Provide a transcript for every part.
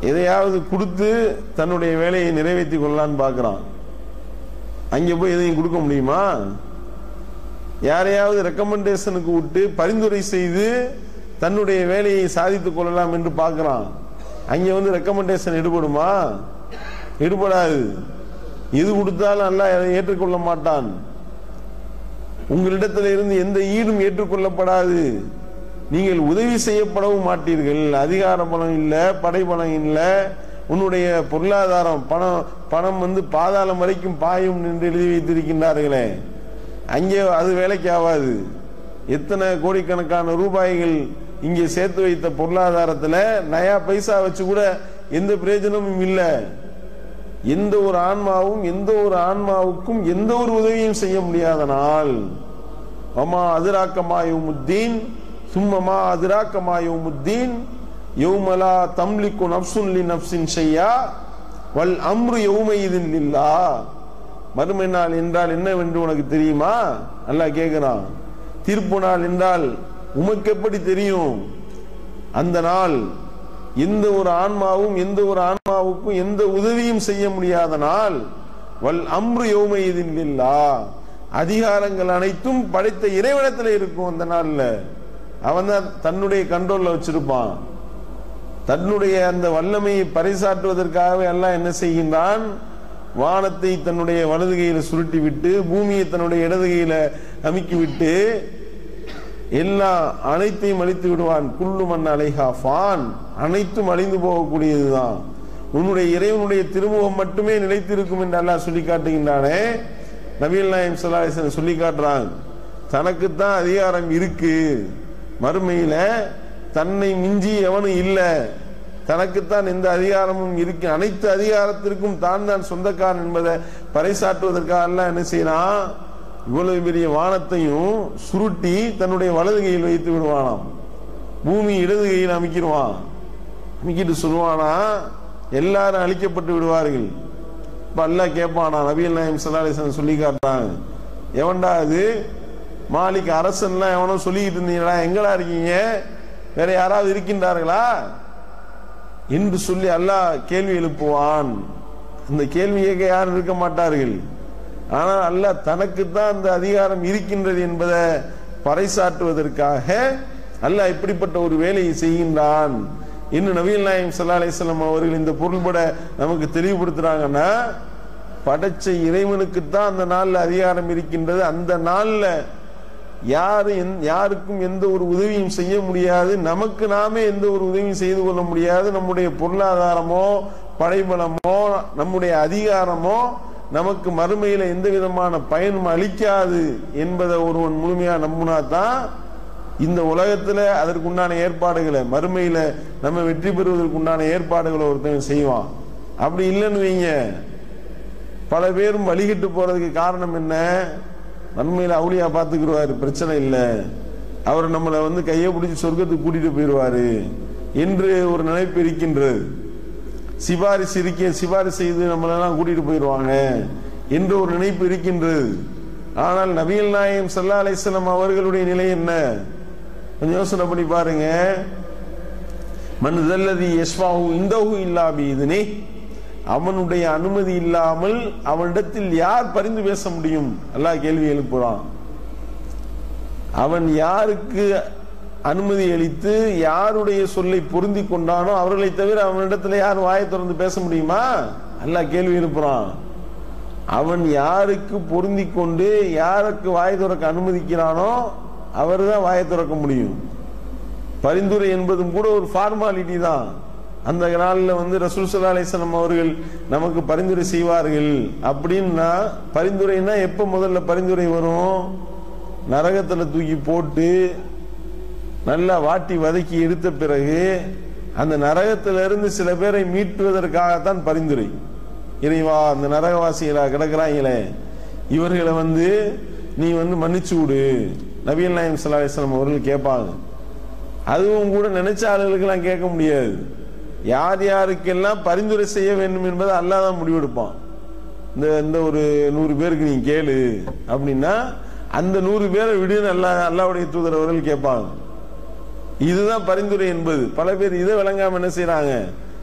எதையாவது கொடுத்து தன்னுடைய வேலையை நிறைவேற்றி கொள்ளலான்னு பார்க்கறான் அங்கே போய் எதையும் கொடுக்க முடியுமா யாரையாவது ரெக்கமெண்டேஷனுக்கு விட்டு பரிந்துரை செய்து தன்னுடைய வேலையை சாதித்துக் கொள்ளலாம் என்று பார்க்கிறான் அங்கே வந்து ரெக்கமெண்டேஷன் எடுபடுமா எடுபடாது எது கொடுத்தாலும் அல்லாஹ் அதை ஏற்றுக்கொள்ள மாட்டான் உங்களிடத்தில் இருந்து எந்த ஈடும் ஏற்றுக்கொள்ளப்படாது நீங்கள் உதவி செய்யப்படவும் மாட்டீர்கள் அதிகார பலம் இல்ல படை பலம் இல்ல உன்னுடைய பொருளாதாரம் பணம் பணம் வந்து பாதாளம் வரைக்கும் பாயும் என்று எழுதி வைத்திருக்கின்றார்களே அங்கே அது வேலைக்கு ஆகாது எத்தனை கோடிக்கணக்கான ரூபாய்கள் இங்கே சேர்த்து வைத்த பொருளாதாரத்துல நயா பைசா வச்சு கூட எந்த பிரயோஜனமும் இல்லை எந்த ஒரு ஆன்மாவும் எந்த ஒரு ஆன்மாவுக்கும் எந்த ஒரு உதவியும் செய்ய முடியாத நாள் அம்மா அதிராக்கமாயுமுத்தீன் சும்மமா அதிராக்கமாயுமுத்தீன் யௌமலா தம்லிக்கு நப்சுன் லி நப்சின் ஷையா வல் அம்ரு யௌமையிதின் இல்லா மறுமை நாள் என்றால் என்னவென்று உனக்கு தெரியுமா அல்லாஹ் கேட்கிறான் தீர்ப்பு நாள் என்றால் உமக்கு எப்படி தெரியும் அந்த நாள் எந்த ஒரு ஆன்மாவும் எந்த ஒரு ஆன்மாவுக்கும் எந்த உதவியும் செய்ய முடியாத நாள் வல் அம்ரு யௌமையிதின் இல்லா அதிகாரங்கள் அனைத்தும் படைத்த இறைவனத்தில் இருக்கும் அந்த நாள்ல அவன் தான் தன்னுடைய கண்ட்ரோல்ல வச்சிருப்பான் தன்னுடைய அந்த வல்லமையை பறைசாற்றுவதற்காகவே எல்லாம் என்ன செய்கின்றான் வானத்தை தன்னுடைய வலது கையில சுருட்டி விட்டு பூமியை தன்னுடைய இடது கையில அமுக்கி விட்டு எல்லாம் அனைத்தையும் அழித்து விடுவான் குள்ளு மண் அலைஹா ஃபான் அனைத்தும் அழிந்து போகக்கூடியதுதான் உன்னுடைய இறைவனுடைய திருமுகம் மட்டுமே நிலைத்திருக்கும் என்று அல்லாஹ் சொல்லி காட்டுகின்றானே நபிகள் நாயம் சொல்லாசன் சொல்லி காட்டுறான் தனக்குத்தான் அதிகாரம் இருக்கு மறுமையில தன்னை மிஞ்சி எவனும் இல்லை தனக்குத்தான் எந்த அதிகாரமும் இருக்கு அனைத்து அதிகாரத்திற்கும் தான் தான் சொந்தக்காரன் என்பதை பறைசாற்றுவதற்காக எல்லாம் என்ன செய்யறான் இவ்வளவு பெரிய வானத்தையும் சுருட்டி தன்னுடைய வலது கையில் வைத்து விடுவானாம் பூமி இடது கையில் அமைக்கிடுவான் அமைக்கிட்டு சொல்லுவானா எல்லாரும் அழிக்கப்பட்டு விடுவார்கள் இப்ப அல்லாஹ் கேட்பானா நபிகள் நாயம் சல்லாஹன் சொல்லி காட்டுறாங்க எவன்டா அது மாலிக் அரசன்லாம் எவனோ சொல்லிக்கிட்டு இருந்தீங்களா எங்கடா இருக்கீங்க வேற யாராவது இருக்கின்றார்களா என்று சொல்லி அல்லாஹ் கேள்வி எழுப்புவான் அந்த கேள்வி கேட்க யாரும் இருக்க மாட்டார்கள் ஆனால் அல்லாஹ் தனக்கு தான் அந்த அதிகாரம் இருக்கின்றது என்பதை பறைசாற்றுவதற்காக அல்லாஹ் இப்படிப்பட்ட ஒரு வேலையை செய்கின்றான் இன்னும் நவீல் நாயம் சல்லா அலிஸ்லாம் அவர்கள் இந்த பொருள்பட நமக்கு தெளிவுபடுத்துறாங்கன்னா படைச்ச இறைவனுக்கு தான் அந்த நாள்ல அதிகாரம் இருக்கின்றது அந்த நாள்ல யாரு எந்த- யாருக்கும் எந்த ஒரு உதவியும் செய்ய முடியாது நமக்கு நாமே எந்த ஒரு உதவியும் செய்து கொள்ள முடியாது நம்முடைய பொருளாதாரமோ படைபலமோ நம்முடைய அதிகாரமோ நமக்கு மறுமையில எந்த விதமான பயனும் அளிக்காது என்பதை ஒருவன் முழுமையா நம்பினா தான் இந்த உலகத்துல அதற்குண்டான ஏற்பாடுகளை மறுமையில நம்ம வெற்றி பெறுவதற்கு உண்டான ஏற்பாடுகளை ஒருத்தன் செய்வான் அப்படி இல்லைன்னு வைங்க பல பேரும் வழிகிட்டு போறதுக்கு காரணம் என்ன நன்மையில அவுளியா பாத்துக்கிடுவாரு பிரச்சனை இல்லை அவர் நம்மளை வந்து கையை பிடிச்சி சொர்க்கத்துக்கு கூட்டிட்டு போயிடுவாரு என்று ஒரு நினைப்பு இருக்கின்றது சிபாரிசு இருக்க சிபாரிசு செய்து நம்மளெல்லாம் கூட்டிட்டு போயிடுவாங்க என்று ஒரு நினைப்பு இருக்கின்றது ஆனால் நபிகள் நாயம் சல்லா அலிஸ்லாம் அவர்களுடைய நிலை என்ன கொஞ்சம் யோசனை பண்ணி பாருங்க மன் தல்லதி யஸ்வாஹு இந்தஹு இல்லா பீதுனே அவனுடைய அனுமதி இல்லாமல் அவனிடத்தில் யார் பரிந்து பேச முடியும் அல்லாஹ் கேள்வி எழுப்புறான் அவன் யாருக்கு அனுமதி அளித்து யாருடைய சொல்லை பொருந்தி கொண்டானோ அவர்களை தவிர அவனிடத்துல யார் வாயை திறந்து பேச முடியுமா அல்லாஹ் கேள்வி எழுப்புறான் அவன் யாருக்கு பொருந்தி கொண்டு யாருக்கு வாய் திறக்க அனுமதிக்கிறானோ அவர் தான் வாயை திறக்க முடியும் பரிந்துரை என்பதும் கூட ஒரு ஃபார்மாலிட்டி தான் அந்த நாளில் வந்து ரசூல் சல்லா அலிஸ்லாம் அவர்கள் நமக்கு பரிந்துரை செய்வார்கள் அப்படின்னா பரிந்துரைனா எப்போ முதல்ல பரிந்துரை வரும் நரகத்தில் தூக்கி போட்டு நல்லா வாட்டி வதக்கி எடுத்த பிறகு அந்த நரகத்திலிருந்து சில பேரை மீட்டுவதற்காகத்தான் பரிந்துரை இறைவா அந்த நரகவாசிகளா கிடக்குறாங்களே இவர்களை வந்து நீ வந்து மன்னிச்சு விடு நபிகள் நாயம் சல்லா அலிஸ்லாம் அவர்கள் கேட்பாங்க அதுவும் கூட நினைச்ச ஆளுகளுக்கெல்லாம் கேட்க முடியாது யார் யாருக்கெல்லாம் பரிந்துரை செய்ய வேண்டும் என்பதை அல்லாஹ் தான் முடிவெடுப்பான் இந்த இந்த ஒரு நூறு பேருக்கு நீ கேளு அப்படின்னா அந்த நூறு பேரை விடுன்னு அல்லா அல்லாவுடைய தூதர் அவர்கள் கேட்பாங்க இதுதான் பரிந்துரை என்பது பல பேர் இதை விளங்காம என்ன செய்யறாங்க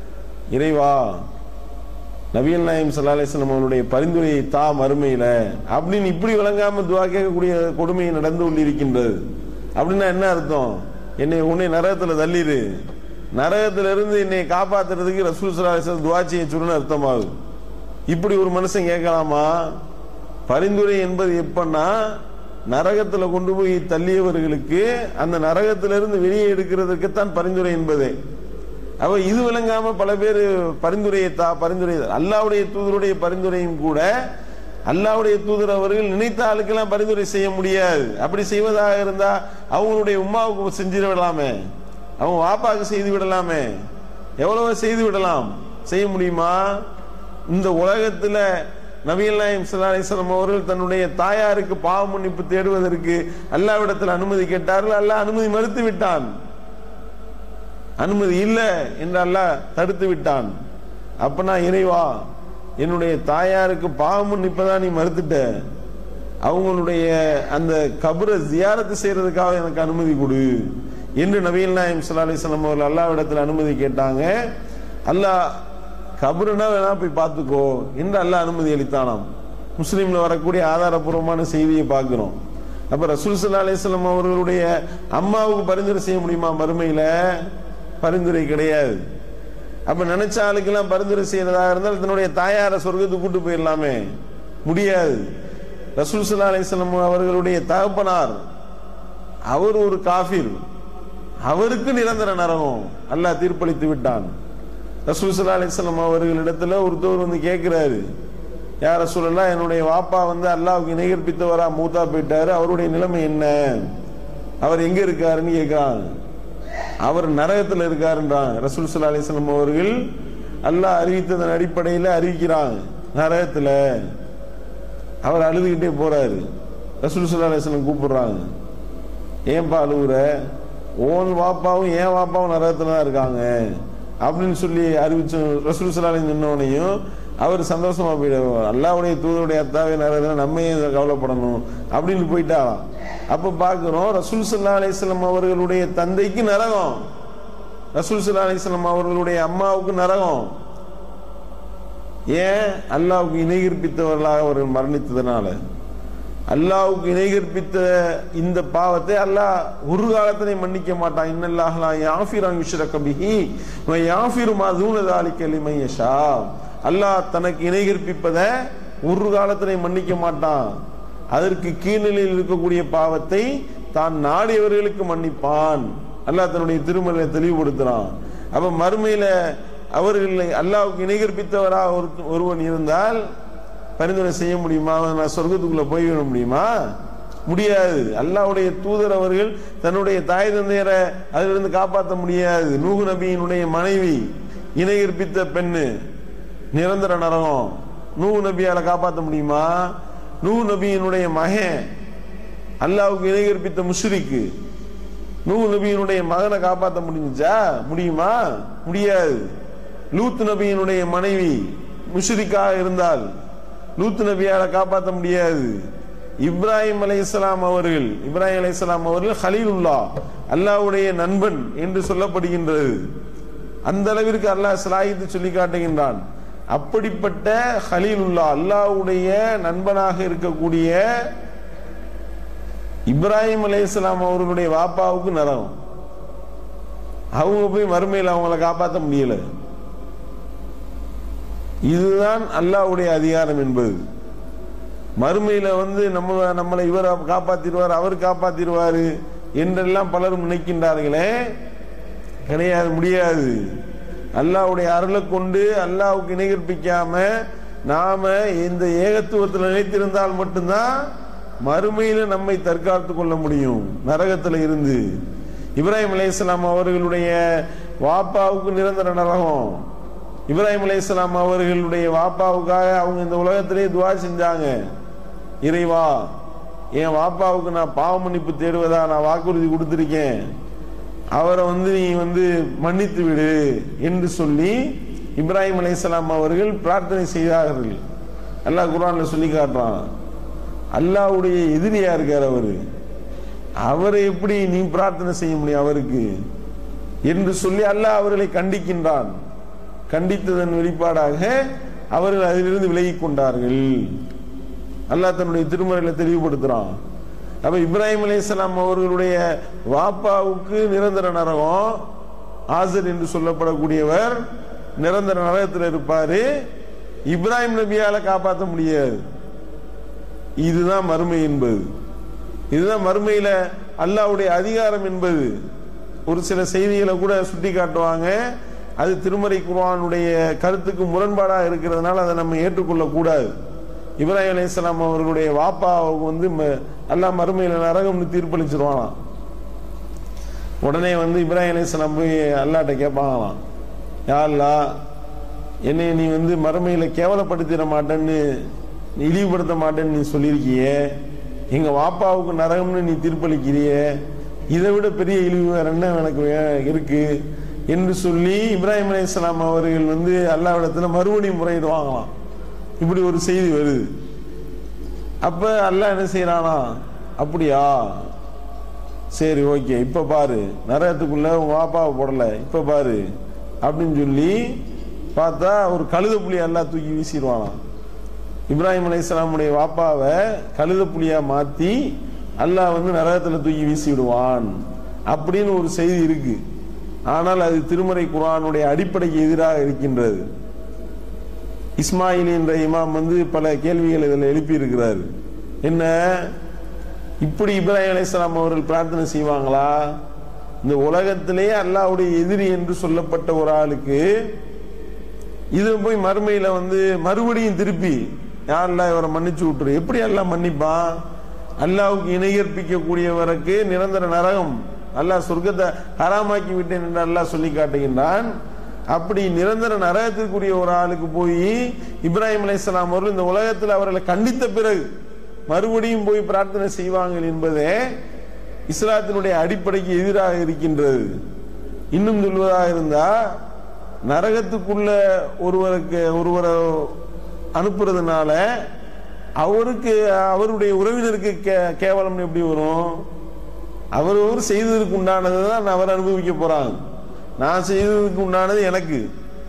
இறைவா நபிகள் நாயம் சல்லா அலிஸ்லாம் அவருடைய பரிந்துரையை தா மறுமையில அப்படின்னு இப்படி விளங்காம துவா கேட்கக்கூடிய கொடுமை நடந்து கொண்டிருக்கின்றது அப்படின்னா என்ன அர்த்தம் என்னை உன்னை நரகத்துல தள்ளிடு நரகத்துல இருந்து என்னை காப்பாத்துறதுக்கு ரசூல் சல்லா அலிஸ்லாம் துவா செய்ய சொல்லுன்னு அர்த்தமாகுது இப்படி ஒரு மனுஷன் கேட்கலாமா பரிந்துரை என்பது எப்பன்னா நரகத்துல கொண்டு போய் தள்ளியவர்களுக்கு அந்த நரகத்திலிருந்து வெளியே எடுக்கிறதுக்குத்தான் பரிந்துரை என்பதே அவ இது விளங்காம பல பேர் பரிந்துரையை தா பரிந்துரை அல்லாவுடைய தூதருடைய பரிந்துரையும் கூட அல்லாவுடைய தூதர் அவர்கள் நினைத்த ஆளுக்கெல்லாம் பரிந்துரை செய்ய முடியாது அப்படி செய்வதாக இருந்தா அவங்களுடைய உமாவுக்கு செஞ்சிட விடலாமே அவங்க வாப்பாக்கு செய்து விடலாமே எவ்வளவு செய்து விடலாம் செய்ய முடியுமா இந்த உலகத்துல நபிகள் நாயம் ஸல்லல்லாஹு அலைஹி வஸல்லம் அவர்கள் தன்னுடைய தாயாருக்கு பாவ மன்னிப்பு தேடுவதற்கு அல்லாவிடத்தில் அனுமதி கேட்டார்கள் அல்லாஹ் அனுமதி மறுத்து விட்டான் அனுமதி இல்லை என்று அல்லாஹ் தடுத்து விட்டான் அப்பனா இறைவா என்னுடைய தாயாருக்கு பாவம் மன்னிப்பதான் நீ மறுத்துட்ட அவங்களுடைய அந்த கபரை ஜியாரத்து செய்யறதுக்காக எனக்கு அனுமதி கொடு என்று நபிகள் நாயம் ஸல்லல்லாஹு அலைஹி வஸல்லம் அவர்கள் அல்லாவிடத்தில் அனுமதி கேட்டாங்க அல்லாஹ் கபருனா வேணா போய் பார்த்துக்கோ என்று அல்லாஹ் அனுமதி அளித்தானாம் முஸ்லீம்ல வரக்கூடிய ஆதாரபூர்வமான செய்தியை பார்க்கிறோம் அப்ப ரசூல் சல்லா அலிஸ்லாம் அவர்களுடைய அம்மாவுக்கு பரிந்துரை செய்ய முடியுமா மறுமையில பரிந்துரை கிடையாது அப்ப நினைச்ச ஆளுக்கெல்லாம் பரிந்துரை செய்யறதா இருந்தால் தன்னுடைய தாயார சொர்க்கத்துக்கு கூட்டு போயிடலாமே முடியாது ரசூல் சல்லா அலிஸ்லாம் அவர்களுடைய தகப்பனார் அவர் ஒரு காஃபிர் அவருக்கு நிரந்தர நரகம் அல்லாஹ் தீர்ப்பளித்து விட்டான் ரசூல் சல்லா அலிஸ்லாம் அவர்களிடத்துல ஒருத்தவர் வந்து கேட்கிறாரு யார் ரசூலல்லா என்னுடைய வாப்பா வந்து அல்லாவுக்கு இணைகற்பித்தவரா மூத்தா போயிட்டாரு அவருடைய நிலைமை என்ன அவர் எங்க இருக்காருன்னு கேட்கிறாங்க அவர் நரகத்தில் இருக்காருன்றாங்க ரசூல் சல்லா அலிஸ்லாம் அவர்கள் அல்லாஹ் அறிவித்ததன் அடிப்படையில் அறிவிக்கிறாங்க நரகத்தில் அவர் அழுதுகிட்டே போறாரு ரசூல் சல்லா அலிஸ்லாம் கூப்பிடுறாங்க ஏன்பா அழுகுற ஓன் வாப்பாவும் ஏன் வாப்பாவும் நரகத்துல தான் இருக்காங்க அப்படின்னு சொல்லி அறிவிச்சு ரசூல் சலாலின் சொன்னவனையும் அவர் சந்தோஷமா போயிடுவார் அல்லாவுடைய தூதருடைய அத்தாவே நரகத்தில் நம்ம ஏன் இதை கவலைப்படணும் அப்படின்னு போயிட்டாராம் அப்ப பாக்குறோம் ரசூல் சல்லா அலிஸ்லாம் அவர்களுடைய தந்தைக்கு நரகம் ரசூல் சல்லா அலிஸ்லாம் அவர்களுடைய அம்மாவுக்கு நரகம் ஏன் அல்லாவுக்கு இணை கற்பித்தவர்களாக அவர்கள் மரணித்ததுனால அல்லாவுக்கு இணை கற்பித்த இந்த பாவத்தை அல்லாஹ் ஒரு காலத்திலே மன்னிக்க மாட்டான் இன்னல்லாஹ்லா யாஃபிரான் யுஷ்ரக பிஹி வ யாஃபிரு மா தூன தாலிக லிமன் யஷா அல்லாஹ் தனக்கு இணை கற்பிப்பதை ஒரு காலத்திலே மன்னிக்க மாட்டான் அதற்கு கீழ்நிலையில் இருக்கக்கூடிய பாவத்தை தான் நாடியவர்களுக்கு மன்னிப்பான் அல்லாஹ் தன்னுடைய திருமலை தெளிவுபடுத்துறான் அப்ப மறுமையில அவர்கள் அல்லாவுக்கு இணை கற்பித்தவரா ஒருவன் இருந்தால் பரிந்துரை செய்ய முடியுமா நான் சொர்க்கத்துக்குள்ள போய்விட முடியுமா முடியாது அல்லாவுடைய தூதர் அவர்கள் தன்னுடைய தாய் தந்தையரை அதிலிருந்து காப்பாற்ற முடியாது நூகு நபியினுடைய மனைவி இணை கற்பித்த பெண்ணு நிரந்தர நரகம் நூகு நபியால காப்பாற்ற முடியுமா நூகு நபியினுடைய மகன் அல்லாவுக்கு இணை கற்பித்த முஷ்ரிக்கு நூகு நபியினுடைய மகனை காப்பாற்ற முடிஞ்சா முடியுமா முடியாது லூத் நபியினுடைய மனைவி முஷ்ரிக்காக இருந்தால் லூத் நபியால காப்பாற்ற முடியாது இப்ராஹிம் அலை இஸ்லாம் அவர்கள் இப்ராஹிம் அலை இஸ்லாம் அவர்கள் ஹலீலுல்லா அல்லாவுடைய நண்பன் என்று சொல்லப்படுகின்றது அந்த அளவிற்கு அல்லாஹ் சிலாயித்து சொல்லி காட்டுகின்றான் அப்படிப்பட்ட ஹலீலுல்லா அல்லாவுடைய நண்பனாக இருக்கக்கூடிய இப்ராஹிம் அலை இஸ்லாம் அவர்களுடைய வாப்பாவுக்கு நரகம் அவங்க போய் மறுமையில் அவங்கள காப்பாற்ற முடியல இதுதான் அல்லாவுடைய அதிகாரம் என்பது மறுமையில வந்து நம்ம நம்மளை இவர் காப்பாத்திடுவார் அவர் காப்பாத்திடுவாரு என்றெல்லாம் பலரும் நினைக்கின்றார்களே கிடையாது முடியாது அல்லாவுடைய அருளை கொண்டு அல்லாவுக்கு இணை கற்பிக்காம நாம இந்த ஏகத்துவத்தில் நினைத்திருந்தால் மட்டும்தான் மறுமையில நம்மை தற்காத்து கொள்ள முடியும் நரகத்துல இருந்து இப்ராஹிம் அலையாம் அவர்களுடைய வாப்பாவுக்கு நிரந்தர நரகம் இப்ராஹிம் அலி இஸ்லாம் அவர்களுடைய வாப்பாவுக்காக அவங்க இந்த உலகத்திலே துவா செஞ்சாங்க இறைவா என் வாப்பாவுக்கு நான் பாவ மன்னிப்பு தேடுவதா நான் வாக்குறுதி கொடுத்திருக்கேன் அவரை வந்து நீ வந்து மன்னித்து விடு என்று சொல்லி இப்ராஹிம் அலி இஸ்லாம் அவர்கள் பிரார்த்தனை செய்தார்கள் அல்லாஹ் குரான்ல சொல்லி காட்டுறான் அல்லாவுடைய எதிரியா இருக்கார் அவரு அவரை எப்படி நீ பிரார்த்தனை செய்ய முடியும் அவருக்கு என்று சொல்லி அல்லாஹ் அவர்களை கண்டிக்கின்றான் கண்டித்ததன் வெளிப்பாடாக அவர்கள் அதிலிருந்து விலகிக் கொண்டார்கள் அல்லாஹ் தன்னுடைய திருமறையில தெளிவுபடுத்துறான் அப்ப இப்ராஹிம் அலைஹிஸ்ஸலாம் அவர்களுடைய வாப்பாவுக்கு நிரந்தர நரகம் ஆசர் என்று சொல்லப்படக்கூடியவர் நிரந்தர நரகத்தில் இருப்பாரு இப்ராஹிம் நபியால காப்பாற்ற முடியாது இதுதான் மறுமை என்பது இதுதான் மறுமையில அல்லாஹ்வுடைய அதிகாரம் என்பது ஒரு சில செய்திகளை கூட சுட்டி காட்டுவாங்க அது திருமறை குர்ஆனுடைய கருத்துக்கு முரண்பாடாக இருக்கிறதுனால அதை நம்ம ஏற்றுக்கொள்ள கூடாது இப்ராஹிம் அலைஹிஸ்ஸலாம் அவர்களுடைய வாப்பாவுக்கு வந்து ம- அல்லாஹ் மறுமையில நரகம்னு தீர்ப்பளிச்சிருவானாம் உடனே வந்து இப்ராஹிம் அலைஹிஸ்ஸலாம் போய் அல்லாட்ட கேட்பாங்களாம் யா அல்லாஹ் என்னை நீ வந்து மறுமையில கேவலப்படுத்திட மாட்டேன்னு இழிவுபடுத்த மாட்டேன்னு நீ சொல்லியிருக்கியே எங்க வாப்பாவுக்கு நரகம்னு நீ தீர்ப்பளிக்கிறியே இதை விட பெரிய இழிவு வேற என்ன எனக்கு வே- இருக்கு என்று சொல்லி இப்ராஹிம் அலைஹிஸ்ஸலாம் அவர்கள் வந்து அல்லாவிடத்துல மறுபடியும் முறையிடுவாங்களாம் இப்படி ஒரு செய்தி வருது அப்ப அல்லாஹ் என்ன செய்யறானா அப்படியா சரி ஓகே இப்ப பாரு நரகத்துக்குள்ள உங்க வாப்பாவை போடல இப்ப பாரு அப்படின்னு சொல்லி பார்த்தா ஒரு கழுத புலி அல்லாஹ் தூக்கி வீசிடுவானாம் இப்ராஹிம் அலைஹிஸ்ஸலாமுடைய வாப்பாவை கழுத புலியா மாத்தி அல்லாஹ் வந்து நரகத்துல தூக்கி வீசி விடுவான் அப்படின்னு ஒரு செய்தி இருக்கு ஆனால் அது திருமறை குர்ஆனுடைய அடிப்படைக்கு எதிராக இருக்கின்றது இஸ்மாயில் என்ற இமாம் வந்து பல கேள்விகள் இதில் எழுப்பி இருக்கிறார் என்ன இப்படி இப்ராஹிம் அலைஹிஸ்ஸலாம் அவர்கள் பிரார்த்தனை செய்வாங்களா இந்த உலகத்திலேயே அல்லாஹ்வுடைய எதிரி என்று சொல்லப்பட்ட ஒரு ஆளுக்கு இது போய் மறுமையில வந்து மறுபடியும் திருப்பி யாரெல்லாம் இவரை மன்னிச்சு விட்டுரு எப்படி எல்லாம் மன்னிப்பான் அல்லாவுக்கு இணை கற்பிக்கக்கூடியவருக்கு நிரந்தர நரகம் அல்லாஹ் சொர்க்கத்தை ஹராமாக்கி விட்டேன் என்று அல்லாஹ் சொல்லி காட்டுகின்றான் அப்படி நிரந்தர நரகத்திற்குரிய ஒரு ஆளுக்கு போய் இப்ராஹிம் அலைஹிஸ்ஸலாம் அவர்கள் இந்த உலகத்தில் அவர்களை கண்டித்த பிறகு மறுபடியும் போய் பிரார்த்தனை செய்வாங்க என்பதே இஸ்லாத்தினுடைய அடிப்படைக்கு எதிராக இருக்கின்றது இன்னும் சொல்வதாக இருந்தா நரகத்துக்குள்ள ஒருவருக்கு ஒருவரை அனுப்புறதுனால அவருக்கு அவருடைய உறவினருக்கு கே- கேவலம் எப்படி வரும் அவர் அவர் செய்ததுக்கு உண்டானதை தான் அவர் அனுபவிக்க போறாங்க நான் செய்ததுக்கு உண்டானது எனக்கு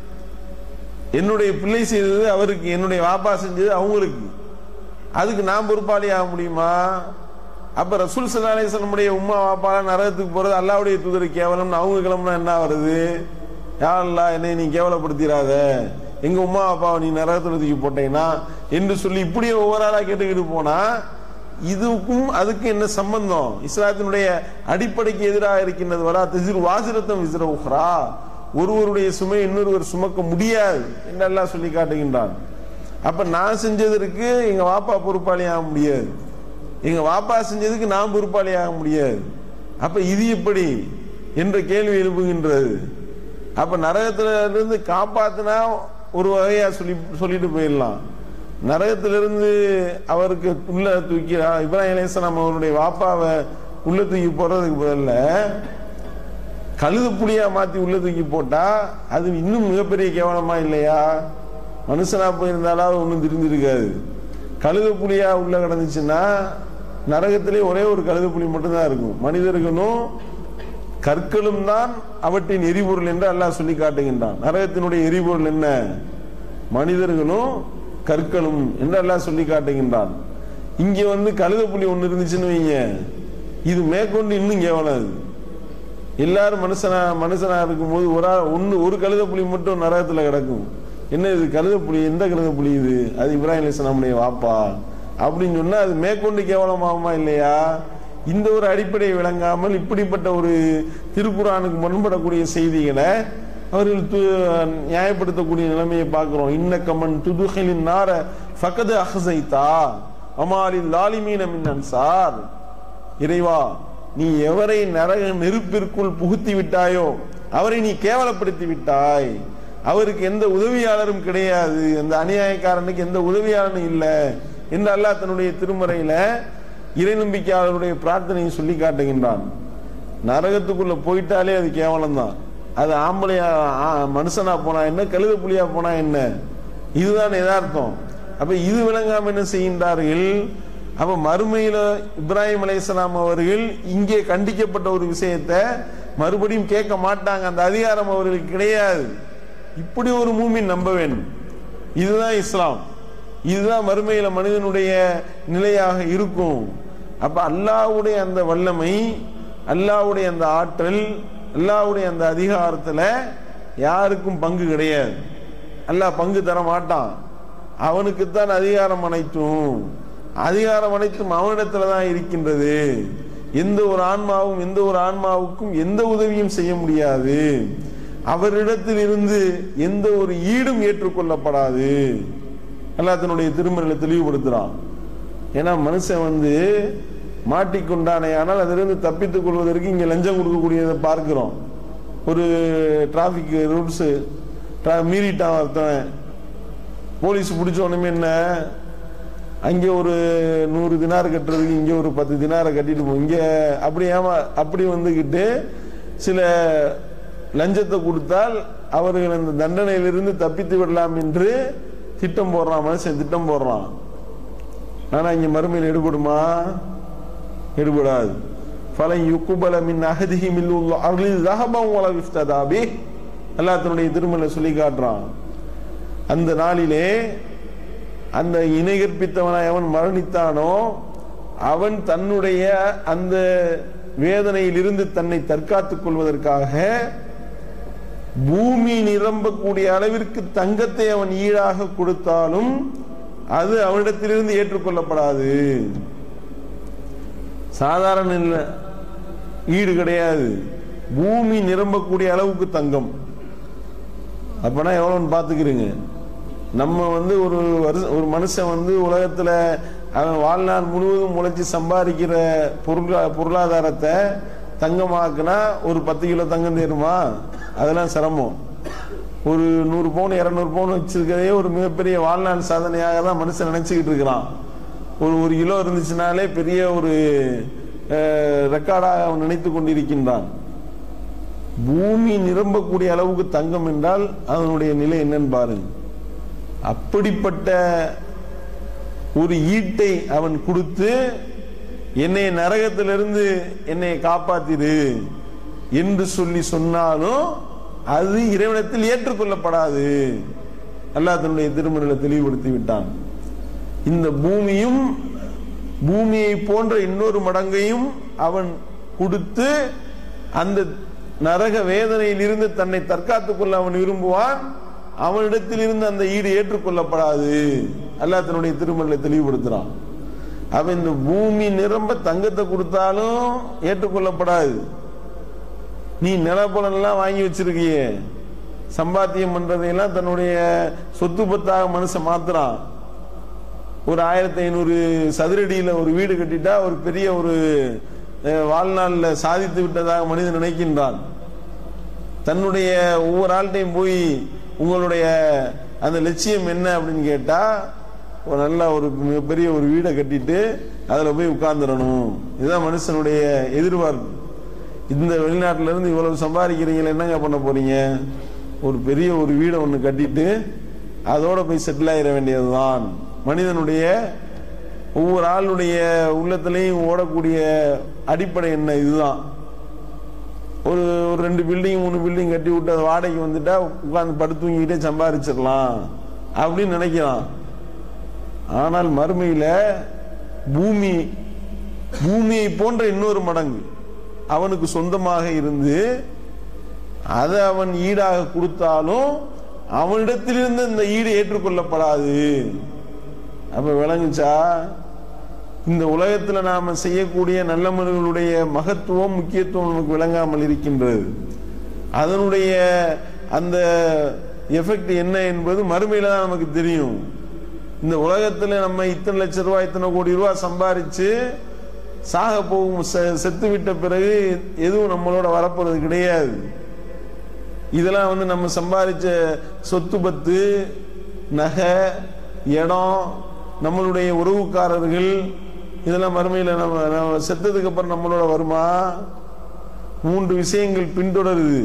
என்னுடைய பிள்ளை செய்தது அவருக்கு என்னுடைய வாப்பா செஞ்சது அவங்களுக்கு அதுக்கு நான் பொறுப்பாளி ஆக முடியுமா அப்ப ரசூல் சல்லாசனுடைய உம்மா வாப்பா நரகத்துக்கு போறது அல்லாவுடைய தூதர் கேவலம்னு அவங்க கிளம்புனா என்ன வருது யா அல்லாஹ் என்னை நீ கேவலப்படுத்திடாத எங்க உம்மா அப்பாவை நீ நரகத்துல தூக்கி போட்டேன்னா என்று சொல்லி இப்படியே ஒவ்வொரு ஆளா கேட்டுக்கிட்டு போனா இதுக்கும் அதுக்கு என்ன சம்பந்தம் இஸ்லாத்தினுடைய அடிப்படைக்கு எதிராக இருக்கின்றது வரா திசிர் வாசிரத்தம் விசிற உஹ்ரா ஒருவருடைய சுமை இன்னொருவர் சுமக்க முடியாது என்றெல்லாம் சொல்லி காட்டுகின்றான் அப்ப நான் செஞ்சதற்கு எங்க வாப்பா பொறுப்பாளி ஆக முடியாது எங்க வாப்பா செஞ்சதுக்கு நான் பொறுப்பாளி ஆக முடியாது அப்ப இது எப்படி என்ற கேள்வி எழுப்புகின்றது அப்ப நரகத்துல இருந்து காப்பாத்தினா ஒரு வகையா சொல்லி சொல்லிட்டு போயிடலாம் நரகத்திலிருந்து அவருக்கு உள்ள தூக்கி இப்ராஹிம் அலைஹிஸ்ஸலாம் அவருடைய வாப்பாவை உள்ள தூக்கி போடுறதுக்கு பதில்ல கழுது புலியா மாத்தி உள்ள தூக்கி போட்டா அது இன்னும் மிகப்பெரிய கேவலமா இல்லையா மனுஷனா போயிருந்தாலும் ஒன்றும் தெரிஞ்சிருக்காது கழுத புலியா உள்ள கிடந்துச்சுன்னா நரகத்திலே ஒரே ஒரு கழுத புலி மட்டும்தான் இருக்கும் மனிதர்களும் கற்களும் தான் அவற்றின் எரிபொருள் என்று அல்லாஹ் சொல்லி காட்டுகின்றான் நரகத்தினுடைய எரிபொருள் என்ன மனிதர்களும் கற்களும் என்று அல்லாஹ் சொல்லி காட்டுகின்றான் இங்க வந்து கழுத புலி ஒண்ணு இருந்துச்சுன்னு வைங்க இது மேற்கொண்டு இன்னும் கேவலம் அது எல்லாரும் மனுஷனா மனுஷனா இருக்கும்போது ஒரு ஆள் ஒண்ணு ஒரு கழுத புலி மட்டும் நரகத்துல கிடக்கும் என்ன இது கழுத புலி எந்த கழுத புலி இது அது இப்ராஹிம் அலிஸ்லாமுடைய வாப்பா அப்படின்னு சொன்னா அது மேற்கொண்டு கேவலமாகுமா இல்லையா இந்த ஒரு அடிப்படை விளங்காமல் இப்படிப்பட்ட ஒரு திருக்குறானுக்கு முன்படக்கூடிய செய்திகளை அவர்கள் து- நியாயப்படுத்தக்கூடிய நிலைமையை பார்க்கிறோம் இன்ன கமன் துதுகலின் நார ஃபகது அஹசைத்தா அமாலில் லாலிமீன மின் அன்சார் இறைவா நீ எவரை நரக நெருப்பிற்குள் புகுத்தி விட்டாயோ அவரை நீ கேவலப்படுத்தி விட்டாய் அவருக்கு எந்த உதவியாளரும் கிடையாது அந்த அநியாயக்காரனுக்கு எந்த உதவியாளனும் இல்லை என்று அல்லாஹ் தன்னுடைய திருமறையில இறை நம்பிக்கையாளருடைய பிரார்த்தனையை சொல்லி காட்டுகின்றான் நரகத்துக்குள்ள போயிட்டாலே அது கேவலம் தான் அது ஆம்பளையா ஆ, மனுஷனா போனா என்ன கழுத புலியா போனா என்ன இதுதான் யதார்த்தம் அப்ப இது விளங்காம என்ன செய்கின்றார்கள் அப்ப மறுமையில இப்ராஹிம் அலைஹிஸ்ஸலாம் அவர்கள் இங்கே கண்டிக்கப்பட்ட ஒரு விஷயத்தை மறுபடியும் கேட்க மாட்டாங்க அந்த அதிகாரம் அவர்களுக்கு கிடையாது இப்படி ஒரு மூமின் நம்ப வேண்டும் இதுதான் இஸ்லாம் இதுதான் மறுமையில மனிதனுடைய நிலையாக இருக்கும் அப்ப அல்லாஹ்வுடைய அந்த வல்லமை அல்லாஹ்வுடைய அந்த ஆற்றல் அல்லாஹ்வுடைய அந்த அதிகாரத்துல யாருக்கும் பங்கு கிடையாது அல்லாஹ் பங்கு தர மாட்டான் அவனுக்குத்தான் அதிகாரம் அனைத்தும் அதிகாரம் அனைத்தும் அவனிடத்துல தான் இருக்கின்றது எந்த ஒரு ஆன்மாவும் எந்த ஒரு ஆன்மாவுக்கும் எந்த உதவியும் செய்ய முடியாது அவரிடத்தில் இருந்து எந்த ஒரு ஈடும் ஏற்றுக்கொள்ளப்படாது அல்லாஹ் தன்னுடைய திருமறையில தெளிவுபடுத்துறான் ஏன்னா மனுஷன் வந்து மாட்டிக்கொண்டானே ஆனால் அதிலிருந்து தப்பித்துக் கொள்வதற்கு இங்க லஞ்சம் கொடுக்கக்கூடியதை பார்க்கிறோம் ஒரு டிராபிக் ரூல்ஸ் மீறிட்டான் ஒருத்தவன் போலீஸ் பிடிச்ச உடனே என்ன அங்கே ஒரு நூறு தினார் கட்டுறதுக்கு இங்கே ஒரு பத்து தினாரை கட்டிட்டு போ இங்கே அப்படி ஏமா அப்படி வந்துக்கிட்டு சில லஞ்சத்தை கொடுத்தால் அவர்கள் அந்த தண்டனையிலிருந்து தப்பித்து விடலாம் என்று திட்டம் போடுறான் மனுஷன் திட்டம் போடுறான் ஆனா இங்க மறுமையில் எடுபடுமா எடுபடாது ஃபலன் யுக்குபல மின் அகதிஹி மில்லுல் அர்லி தஹபம் வல விஃப்ததாபி அல்லாஹ் தன்னுடைய திருமலை சொல்லி காட்டுறான் அந்த நாளிலே அந்த இணை கற்பித்தவனாய் அவன் மரணித்தானோ அவன் தன்னுடைய அந்த வேதனையிலிருந்து தன்னை தற்காத்துக் கொள்வதற்காக பூமி நிரம்பக்கூடிய அளவிற்கு தங்கத்தை அவன் ஈடாக கொடுத்தாலும் அது அவனிடத்திலிருந்து ஏற்றுக்கொள்ளப்படாது சாதாரண இல்ல ஈடு கிடையாது பூமி நிரம்பக்கூடிய அளவுக்கு தங்கம் அப்பனா எவ்வளவுன்னு பாத்துக்கிறீங்க நம்ம வந்து ஒரு வருஷ ஒரு மனுஷன் வந்து உலகத்துல அவன் வாழ்நாள் முழுவதும் உழைச்சி சம்பாதிக்கிற பொருளா பொருளாதாரத்தை தங்கமாக்குனா ஒரு பத்து கிலோ தங்கம் தேருமா அதெல்லாம் சிரமம் ஒரு நூறு பவுன் இருநூறு பவுன் வச்சிருக்கிறதே ஒரு மிகப்பெரிய வாழ்நாள் சாதனையாக தான் மனுஷன் நினைச்சுக்கிட்டு இருக்கிறான் ஒரு ஒரு கிலோ இருந்துச்சுனாலே பெரிய ஒரு ரெக்கார்டாக அவன் நினைத்து கொண்டிருக்கின்றான் பூமி நிரம்பக்கூடிய அளவுக்கு தங்கம் என்றால் அதனுடைய நிலை என்னன்னு பாருங்க அப்படிப்பட்ட ஒரு ஈட்டை அவன் கொடுத்து என்னை நரகத்திலிருந்து என்னை காப்பாத்திரு என்று சொல்லி சொன்னாலும் அது இறைவனத்தில் ஏற்றுக்கொள்ளப்படாது அல்லாஹ் தன்னுடைய திருமணங்களை தெளிவுபடுத்தி விட்டான் இந்த பூமியும் பூமியை போன்ற இன்னொரு மடங்கையும் அவன் கொடுத்து அந்த நரக வேதனையில் இருந்து தன்னை தற்காத்துக் கொள்ள அவன் விரும்புவான் அவனிடத்தில் இருந்து அந்த ஈடு ஏற்றுக்கொள்ளப்படாது அல்லாஹ் தன்னுடைய திருமணத்தை தெளிவுபடுத்துறான் அவன் இந்த பூமி நிரம்ப தங்கத்தை கொடுத்தாலும் ஏற்றுக்கொள்ளப்படாது நீ நிலப்பலன் எல்லாம் வாங்கி வச்சிருக்கியே சம்பாத்தியம் பண்றதையெல்லாம் தன்னுடைய சொத்து பத்தாக மனுஷன் மாத்துறான் ஒரு ஆயிரத்தி ஐநூறு சதுரடியில ஒரு வீடு கட்டிட்டா ஒரு பெரிய ஒரு வாழ்நாள்ல சாதித்து விட்டதாக மனிதன் நினைக்கின்றான் தன்னுடைய ஒவ்வொரு ஆள்கிட்டையும் போய் உங்களுடைய அந்த லட்சியம் என்ன அப்படின்னு கேட்டா ஒரு நல்ல ஒரு மிகப்பெரிய ஒரு வீடை கட்டிட்டு அதுல போய் உட்கார்ந்துடணும் இதுதான் மனுஷனுடைய எதிர்பார்ப்பு இந்த வெளிநாட்டுல இருந்து இவ்வளவு சம்பாதிக்கிறீங்களா என்னங்க பண்ண போறீங்க ஒரு பெரிய ஒரு வீடை ஒண்ணு கட்டிட்டு அதோட போய் செட்டில் ஆயிட வேண்டியதுதான் மனிதனுடைய ஒவ்வொரு ஆளுடைய உள்ளத்திலையும் ஓடக்கூடிய அடிப்படை என்ன இதுதான் ஒரு ஒரு ரெண்டு பில்டிங் மூணு பில்டிங் கட்டி விட்டு அது வாடகைக்கு வந்துட்டா உட்கார்ந்து படுத்து தூங்கிக்கிட்டே சம்பாதிச்சிடலாம் அப்படின்னு நினைக்கிறான் ஆனால் மறுமையில பூமி பூமியை போன்ற இன்னொரு மடங்கு அவனுக்கு சொந்தமாக இருந்து அதை அவன் ஈடாக கொடுத்தாலும் அவனிடத்திலிருந்து இந்த ஈடு ஏற்றுக்கொள்ளப்படாது அப்ப விளங்குச்சா இந்த உலகத்துல நாம செய்யக்கூடிய நல்ல மனிதர்களுடைய மகத்துவம் முக்கியத்துவம் நமக்கு விளங்காமல் இருக்கின்றது அதனுடைய அந்த எஃபெக்ட் என்ன என்பது மறுமையில தான் நமக்கு தெரியும் இந்த உலகத்துல நம்ம இத்தனை லட்சம் ரூபாய் இத்தனை கோடி ரூபாய் சம்பாரிச்சு சாக போகும் செத்து விட்ட பிறகு எதுவும் நம்மளோட வரப்போறது கிடையாது இதெல்லாம் வந்து நம்ம சம்பாதிச்ச சொத்து பத்து நகை இடம் நம்மளுடைய உறவுக்காரர்கள் இதெல்லாம் மறுமையில் நம்ம நம்ம செத்ததுக்கு அப்புறம் நம்மளோட வருமா மூன்று விஷயங்கள் பின்தொடருது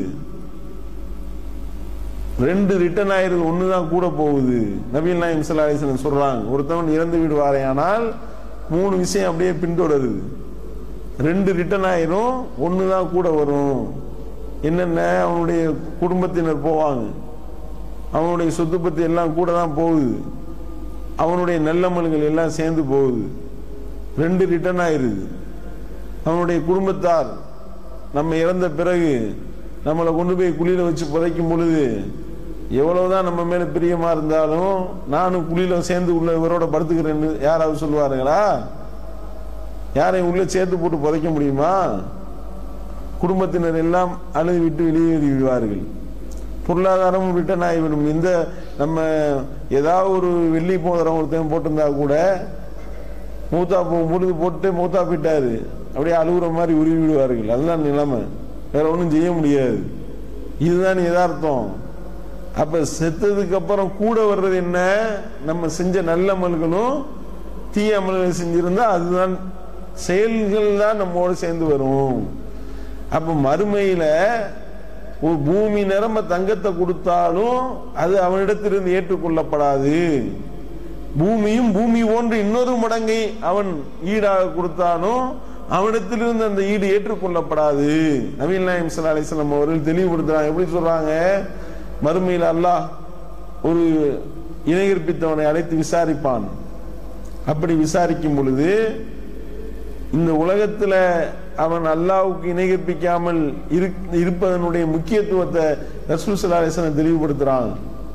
ரெண்டு ரிட்டர்ன் ஆயிருது ஒண்ணுதான் கூட போகுது நபீல் நாயம் சல்லாஹன் சொல்றாங்க ஒருத்தவன் இறந்து விடுவாரையானால் மூணு விஷயம் அப்படியே பின்தொடருது ரெண்டு ரிட்டர்ன் ஆயிரும் ஒண்ணுதான் கூட வரும் என்னென்ன அவனுடைய குடும்பத்தினர் போவாங்க அவனுடைய சொத்து பத்தி எல்லாம் கூட தான் போகுது அவனுடைய நல்லமல்கள் எல்லாம் சேர்ந்து போகுது ரெண்டு ரிட்டர்ன் ஆயிருது அவனுடைய குடும்பத்தார் நம்ம இறந்த பிறகு நம்மளை கொண்டு போய் குழியில வச்சு புதைக்கும் பொழுது எவ்வளவுதான் நம்ம மேல பிரியமா இருந்தாலும் நானும் குழியில சேர்ந்து உள்ள இவரோட படுத்துக்கிறேன்னு யாராவது சொல்லுவாருங்களா யாரையும் உள்ள சேர்த்து போட்டு புதைக்க முடியுமா குடும்பத்தினர் எல்லாம் அழுது விட்டு வெளியேறி விடுவார்கள் பொருளாதாரமும் ரிட்டர்ன் ஆகிவிடும் இந்த நம்ம ஏதாவது ஒரு வெள்ளி மோதிரம் ஒருத்தன் போட்டிருந்தா கூட மூத்தா போ- பொழுது போட்டு மூத்தா போயிட்டாரு அப்படியே அழுகுற மாதிரி உருவி விடுவார்கள் அதுதான் நிலைமை வேற ஒன்றும் செய்ய முடியாது இதுதான் யதார்த்தம் அப்ப செத்ததுக்கு அப்புறம் கூட வர்றது என்ன நம்ம செஞ்ச நல்ல அமல்களும் தீய அமல்கள் செஞ்சிருந்தா அதுதான் செயல்கள் தான் நம்மோடு சேர்ந்து வரும் அப்ப மறுமையில ஒரு பூமி நிரம்ப தங்கத்தை கொடுத்தாலும் அது அவனிடத்திலிருந்து ஏற்றுக்கொள்ளப்படாது பூமியும் பூமி போன்று இன்னொரு மடங்கை அவன் ஈடாக கொடுத்தாலும் அவனிடத்திலிருந்து அந்த ஈடு ஏற்றுக்கொள்ளப்படாது நவீன் நாயம் சல்லா அலிஸ்லாம் அவர்கள் தெளிவுபடுத்துறாங்க எப்படி சொல்றாங்க மறுமையில் அல்லாஹ் ஒரு இணைகற்பித்தவனை அழைத்து விசாரிப்பான் அப்படி விசாரிக்கும் பொழுது இந்த உலகத்துல அவன் அல்லாவுக்கு இணைகற்பிக்காமல் இருக்- இருப்பதனுடைய முக்கியத்துவத்தை ரசூல் சல்லா அலிஸ்லாம் தெளிவுபடுத்துறாங்க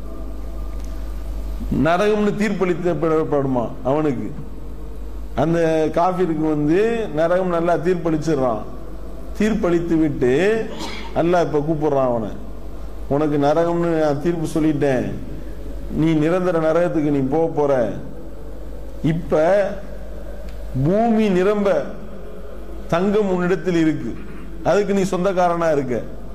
நரகம்னு தீர்ப்பளித்தப்படுமா அவனுக்கு அந்த காஃபிருக்கு வந்து நரகம் நல்லா தீர்ப்பளிச்சிடுறான் தீர்ப்பளித்து விட்டு அல்லாஹ் இப்ப கூப்பிடுறான் அவனை உனக்கு நரகம்னு நான் தீர்ப்பு சொல்லிட்டேன் நீ நிரந்தர நரகத்துக்கு நீ போக போற இப்ப பூமி நிரம்ப தங்கம் உன்னிடத்தில் இருக்கு அதுக்கு நீ சொந்தக்காரனா இருக்க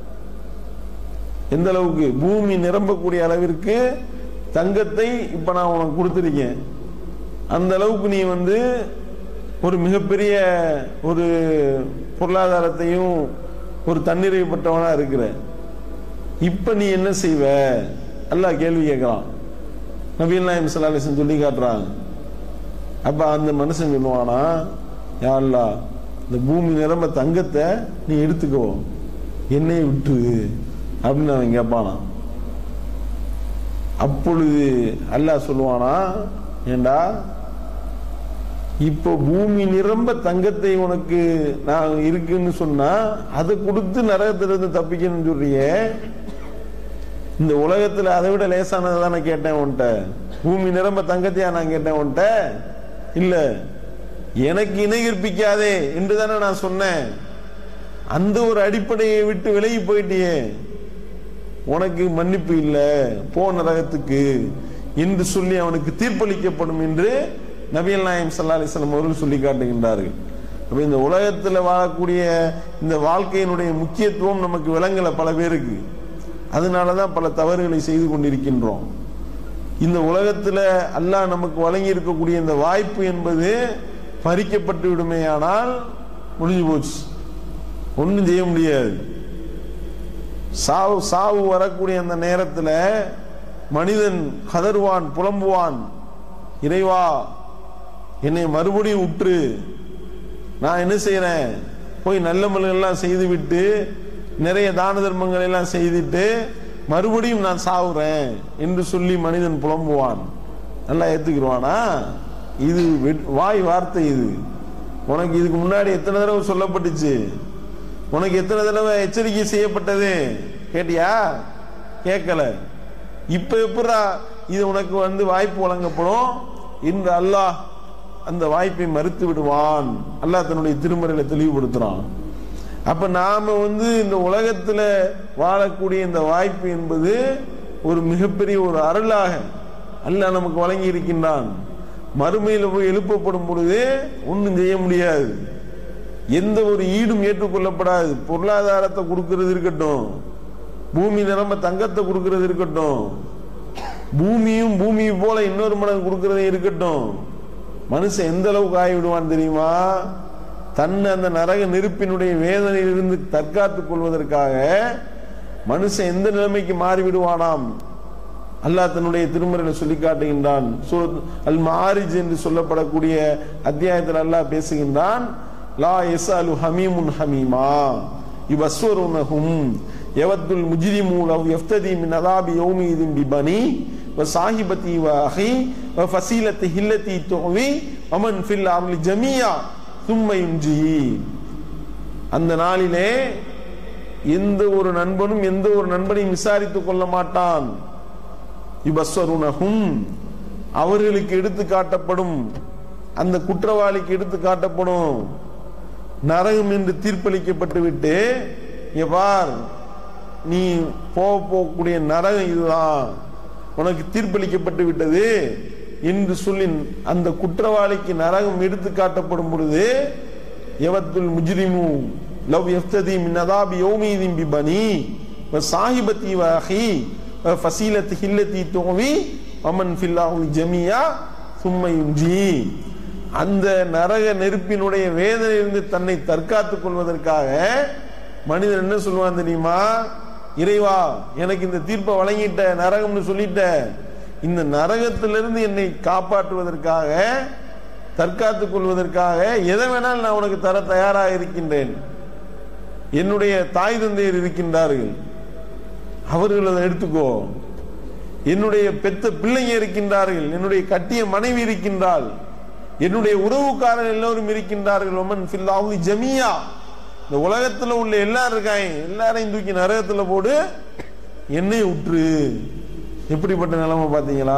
எந்த அளவுக்கு பூமி நிரம்பக்கூடிய அளவிற்கு தங்கத்தை இப்ப நான் உனக்கு கொடுத்திருக்கேன் அந்த அளவுக்கு நீ வந்து ஒரு மிகப்பெரிய ஒரு பொருளாதாரத்தையும் ஒரு தன்னிறைவுப்பட்டவனா இருக்கிற இப்ப நீ என்ன செய்வ அல்லாஹ் கேள்வி கேட்கிறான் நபீல் நாயம் சல்லாஹன் சொல்லி காட்டுறாங்க அப்ப அந்த மனுஷன் சொல்லுவானா யா அல்லாஹ் இந்த பூமி நிரம்ப தங்கத்தை நீ எடுத்துக்கோ என்னை விட்டு அப்படின்னு அவன் கேட்பானா அப்பொழுது அல்லாஹ் சொல்லுவானா ஏண்டா இப்போ பூமி நிரம்ப தங்கத்தை உனக்கு நான் இருக்குன்னு சொன்னா அதை கொடுத்து நரகத்திலிருந்து தப்பிக்கணும்னு சொல்றியே இந்த உலகத்துல அதை விட லேசானதை தானே கேட்டேன் உன்கிட்ட பூமி நிரம்ப தங்கத்தையா நான் கேட்டேன் உன்கிட்ட இல்ல எனக்கு இணை கற்பிக்காதே என்று தானே நான் சொன்னேன் அந்த ஒரு அடிப்படையை விட்டு விலகி போயிட்டியே உனக்கு மன்னிப்பு இல்ல போ நரகத்துக்கு என்று சொல்லி அவனுக்கு தீர்ப்பளிக்கப்படும் என்று நபிகள் நாயம் சல்லா அலிஸ்லாம் அவர்கள் சொல்லி காட்டுகின்றார்கள் அப்ப இந்த உலகத்துல வாழக்கூடிய இந்த வாழ்க்கையினுடைய முக்கியத்துவம் நமக்கு விளங்கல பல பேருக்கு அதனாலதான் பல தவறுகளை செய்து கொண்டிருக்கின்றோம் இந்த உலகத்துல அல்லாஹ் நமக்கு வழங்கி இருக்கக்கூடிய இந்த வாய்ப்பு என்பது பறிக்கப்பட்டு விடுமேயானால் முடிஞ்சு போச்சு ஒன்றும் செய்ய முடியாது சாவு சாவு வரக்கூடிய அந்த நேரத்துல மனிதன் கதறுவான் புலம்புவான் இறைவா என்னை மறுபடியும் உற்று நான் என்ன செய்யறேன் போய் நல்ல எல்லாம் செய்து விட்டு நிறைய தான தர்மங்கள் எல்லாம் செய்துட்டு மறுபடியும் நான் சாவுறேன் என்று சொல்லி மனிதன் புலம்புவான் நல்லா ஏத்துக்கிடுவானா இது வெட்- வாய் வார்த்தை இது உனக்கு இதுக்கு முன்னாடி எத்தனை தடவை சொல்லப்பட்டுச்சு உனக்கு எத்தனை தடவை எச்சரிக்கை செய்யப்பட்டது கேட்டியா கேட்கல இப்ப எப்படா இது உனக்கு வந்து வாய்ப்பு வழங்கப்படும் இன்று அல்லாஹ் அந்த வாய்ப்பை மறுத்து விடுவான் அல்லாஹ் தன்னுடைய திருமறையில தெளிவுபடுத்துறான் அப்ப நாம வந்து இந்த உலகத்துல வாழக்கூடிய இந்த வாய்ப்பு என்பது ஒரு மிகப்பெரிய ஒரு அருளாக அல்லாஹ் நமக்கு வழங்கி இருக்கின்றான் மறுமையில போய் எழுப்பப்படும் பொழுது ஒன்றும் செய்ய முடியாது எந்த ஒரு ஈடும் ஏற்றுக்கொள்ளப்படாது பொருளாதாரத்தை கொடுக்கிறது இருக்கட்டும் பூமி நிரம்ப தங்கத்தை கொடுக்கிறது இருக்கட்டும் பூமியும் பூமி போல இன்னொரு மடங்கு கொடுக்கிறது இருக்கட்டும் மனுஷன் எந்த அளவுக்கு ஆகிவிடுவான் தெரியுமா தன்னை அந்த நரக நெருப்பினுடைய வேதனையிலிருந்து தற்காத்துக் கொள்வதற்காக மனுஷன் எந்த நிலைமைக்கு மாறிவிடுவானாம் அல்லாஹ் தன்னுடைய திருமறையில சொல்லி காட்டுகின்றான் சூரத் அல் மாரிஜ் என்று சொல்லப்படக்கூடிய அத்தியாயத்தில் அல்லாஹ் பேசுகின்றான் லா எஸ்அலு ஹமீமுன் ஹமீமா இவஸ்வருனஹும் எவத்துல் முஜ்ரிமு லவ் யஃப்ததி மின் அதாபி யௌமீதின் பிபனி வ சாஹிபதி வ அஹி வ ஃபசீலத்தி ஹில்லதி துவி அமன் ஃபில் அர்லி ஜமியா சும்ம யுஞ்சி அந்த நாளிலே எந்த ஒரு நண்பனும் எந்த ஒரு நண்பனையும் விசாரித்துக் கொள்ள மாட்டான் யுபஸ்வருனஹும் அவர்களுக்கு எடுத்து காட்டப்படும் அந்த குற்றவாளிக்கு எடுத்து காட்டப்படும் நரகம் என்று தீர்ப்பளிக்கப்பட்டு விட்டு இங்க பார் நீ போக போகக்கூடிய நரகம் இதுதான் உனக்கு தீர்ப்பளிக்கப்பட்டு விட்டது என்று சொல்லி அந்த குற்றவாளிக்கு நரகம் எடுத்து காட்டப்படும் பொழுது எவத்துல் முஜ்ரிமு லவ் யஃப்ததி மின் அதாபி யௌமீதின் பிபனி வ சாஹிபதி வ அஹி வ ஃபசீலத்தி ஹில்லதி துவி வமன் ஃபில்லாஹுல் ஜமியா சும்ம யுஞ்சி அந்த நரக நெருப்பினுடைய வேதனையிலிருந்து தன்னை தற்காத்துக் கொள்வதற்காக மனிதன் என்ன சொல்லுவான் தெரியுமா இறைவா எனக்கு இந்த தீர்ப்பை வழங்கிட்ட நரகம்னு சொல்லிட்ட இந்த நரகத்திலிருந்து என்னை காப்பாற்றுவதற்காக தற்காத்துக் கொள்வதற்காக எதை வேணாலும் நான் உனக்கு தர தயாராக இருக்கின்றேன் என்னுடைய தாய் தந்தையர் இருக்கின்றார்கள் அவர்கள் அதை எடுத்துக்கோ என்னுடைய பெத்த பிள்ளைங்க இருக்கின்றார்கள் என்னுடைய கட்டிய மனைவி இருக்கின்றாள் என்னுடைய உறவுக்காரர் எல்லோரும் இருக்கின்றார்கள் ஒமன் ஃபில்லாஹு ஜமியா இந்த உலகத்துல உள்ள எல்லாரும் இருக்காங்க எல்லாரையும் தூக்கி நரகத்துல போடு என்னை உற்று எப்படிப்பட்ட நிலைமை பாத்தீங்களா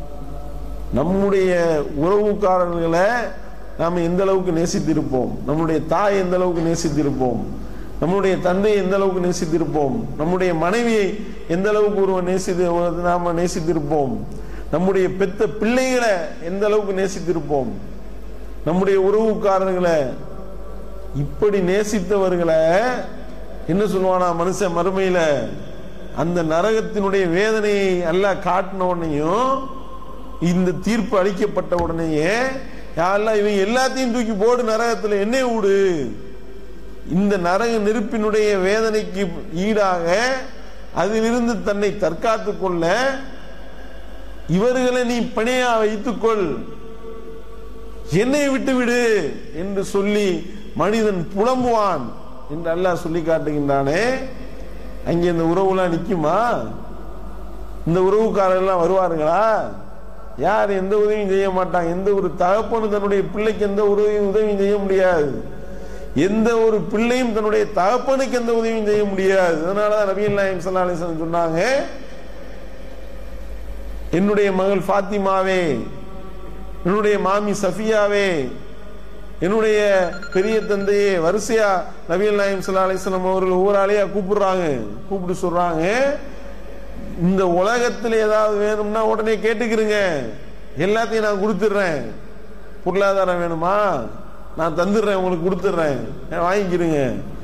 நம்முடைய உறவுக்காரர்களை நாம் எந்த அளவுக்கு நேசித்திருப்போம் நம்முடைய தாய் எந்த அளவுக்கு நேசித்திருப்போம் நம்முடைய தந்தையை எந்த அளவுக்கு நேசித்திருப்போம் நம்முடைய மனைவியை எந்த அளவுக்கு ஒருவன் நேசித்து நாம நேசித்திருப்போம் நம்முடைய பெத்த பிள்ளைகளை எந்த அளவுக்கு நேசித்திருப்போம் நம்முடைய உறவுக்காரர்களை இப்படி நேசித்தவர்களை என்ன சொல்லுவானா மனுஷன் மறுமையில அந்த நரகத்தினுடைய வேதனையை எல்லாம் காட்டின உடனேயும் இந்த தீர்ப்பு அளிக்கப்பட்ட உடனேயே யாரெல்லாம் இவன் எல்லாத்தையும் தூக்கி போடு நரகத்துல என்னை விடு இந்த நரக நெருப்பினுடைய வேதனைக்கு ஈடாக அதிலிருந்து தன்னை தற்காத்துக் கொள்ள இவர்களை நீ பணியா வைத்துக்கொள் என்னை விட்டு விடு என்று சொல்லி மனிதன் புலம்புவான் என்று அல்லாஹ் சொல்லி காட்டுகின்றானே அங்கே இந்த உறவுலாம் நிக்குமா இந்த உறவுக்காரர்கள் வருவார்களா யார் எந்த உதவியும் செய்ய மாட்டாங்க எந்த ஒரு தகப்பனும் தன்னுடைய பிள்ளைக்கு எந்த உதவியும் உதவியும் செய்ய முடியாது எந்த ஒரு பிள்ளையும் தன்னுடைய தகப்பனுக்கு எந்த உதவியும் செய்ய முடியாது அதனாலதான் நபிகள் நாயம் சல்லா அலிஸ்லாம் சொன்னாங்க என்னுடைய மகள் ஃபாத்திமாவே என்னுடைய மாமி சஃபியாவே என்னுடைய பெரிய தந்தையே வரிசையா நபிகள் நாயம் சல்லா அலிஸ்லாம் அவர்கள் ஊராலேயா கூப்பிடுறாங்க கூப்பிட்டு சொல்றாங்க இந்த உலகத்தில் ஏதாவது வேணும்னா உடனே கேட்டுக்கிறங்க எல்லாத்தையும் நான் கொடுத்துடுறேன் பொருளாதாரம் வேணுமா நான் தந்துடுறேன் உங்களுக்கு கொடுத்துடுறேன் வாங்கிக்கிறங்க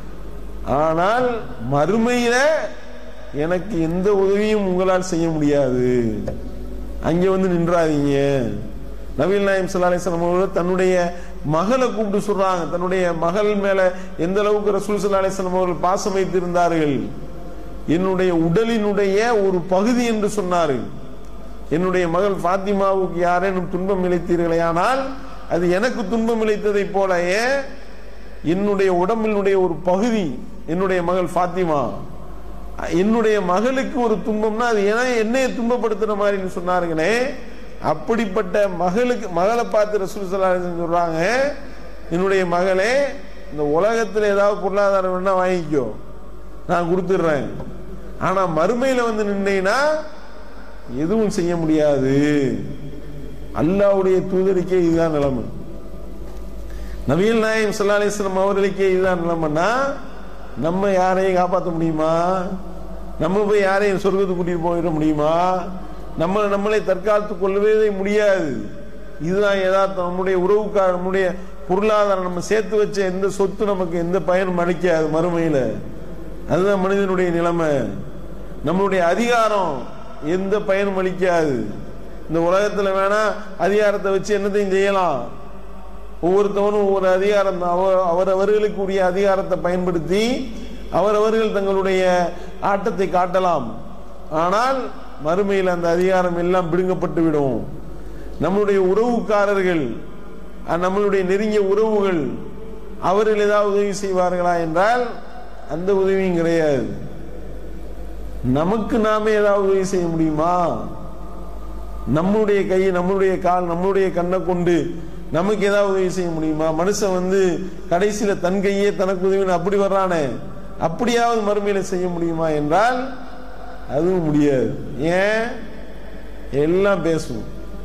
ஆனால் மறுமையில எனக்கு எந்த உதவியும் உங்களால் செய்ய முடியாது அங்கே வந்து நின்றாதீங்க நவீல் நாயம் சல்லாஹம் அவர்கள் தன்னுடைய மகளை கூப்பிட்டு சொல்றாங்க தன்னுடைய மகள் மேல எந்த அளவுக்கு ரசூல் சல்லா அலிஸ்லாம் அவர்கள் பாசம் வைத்திருந்தார்கள் என்னுடைய உடலினுடைய ஒரு பகுதி என்று சொன்னார்கள் என்னுடைய மகள் பாத்திமாவுக்கு யாரேனும் துன்பம் இழைத்தீர்களே ஆனால் அது எனக்கு துன்பம் இழைத்ததை போலயே என்னுடைய உடம்பினுடைய ஒரு பகுதி என்னுடைய மகள் ஃபாத்திமா என்னுடைய மகளுக்கு ஒரு துன்பம்னா அது என என்னைய துன்பப்படுத்துற மாதிரி சொன்னாருங்களே அப்படிப்பட்ட மகளுக்கு மகளை பார்த்து ரசூல் சொல்றாங்க என்னுடைய மகளே இந்த உலகத்தில் ஏதாவது பொருளாதாரம் வேணா வாங்கிக்கோ நான் கொடுத்துடுறேன் ஆனா மறுமையில வந்து நின்னீங்கன்னா எதுவும் செய்ய முடியாது அல்லாவுடைய தூதருக்கே இதுதான் நிலைமை நவீல் நாயம் சல்லா அலிஸ்லாம் அவர்களுக்கே இதுதான் நிலைமைன்னா நம்ம யாரையும் காப்பாற்ற முடியுமா நம்ம போய் யாரையும் சொர்க்கத்துக்கு கூட்டிட்டு போயிட முடியுமா நம்மளை நம்மளே தற்காத்துக் கொள்ளவே முடியாது இதுதான் யதார்த்தம் நம்முடைய உறவுக்கார நம்முடைய பொருளாதாரம் நம்ம சேர்த்து வச்ச எந்த சொத்து நமக்கு எந்த பயனும் அளிக்காது மறுமையில அதுதான் மனிதனுடைய நிலைமை நம்மளுடைய அதிகாரம் எந்த பயனும் அளிக்காது இந்த உலகத்துல வேணா அதிகாரத்தை வச்சு என்னத்தையும் செய்யலாம் ஒவ்வொருத்தவனும் ஒவ்வொரு அதிகாரம் அவரவர்களுக்கு உரிய அதிகாரத்தை பயன்படுத்தி அவரவர்கள் தங்களுடைய ஆட்டத்தை காட்டலாம் ஆனால் மறுமையில் அந்த அதிகாரம் எல்லாம் பிடுங்கப்பட்டு விடும் நம்மளுடைய உறவுக்காரர்கள் நம்மளுடைய நெருங்கிய உறவுகள் அவர்கள் ஏதாவது உதவி செய்வார்களா என்றால் அந்த உதவியும் கிடையாது நமக்கு நாமே ஏதாவது உதவி செய்ய முடியுமா நம்மளுடைய கை நம்மளுடைய கால் நம்மளுடைய கண்ணை கொண்டு நமக்கு ஏதாவது உதவி செய்ய முடியுமா மனுஷன் வந்து கடைசியில தன் கையே தனக்கு உதவின்னு அப்படி வர்றானே அப்படியாவது மறுமையில செய்ய முடியுமா என்றால் அதுவும் முடியாது ஏன் எல்லாம் பேசும்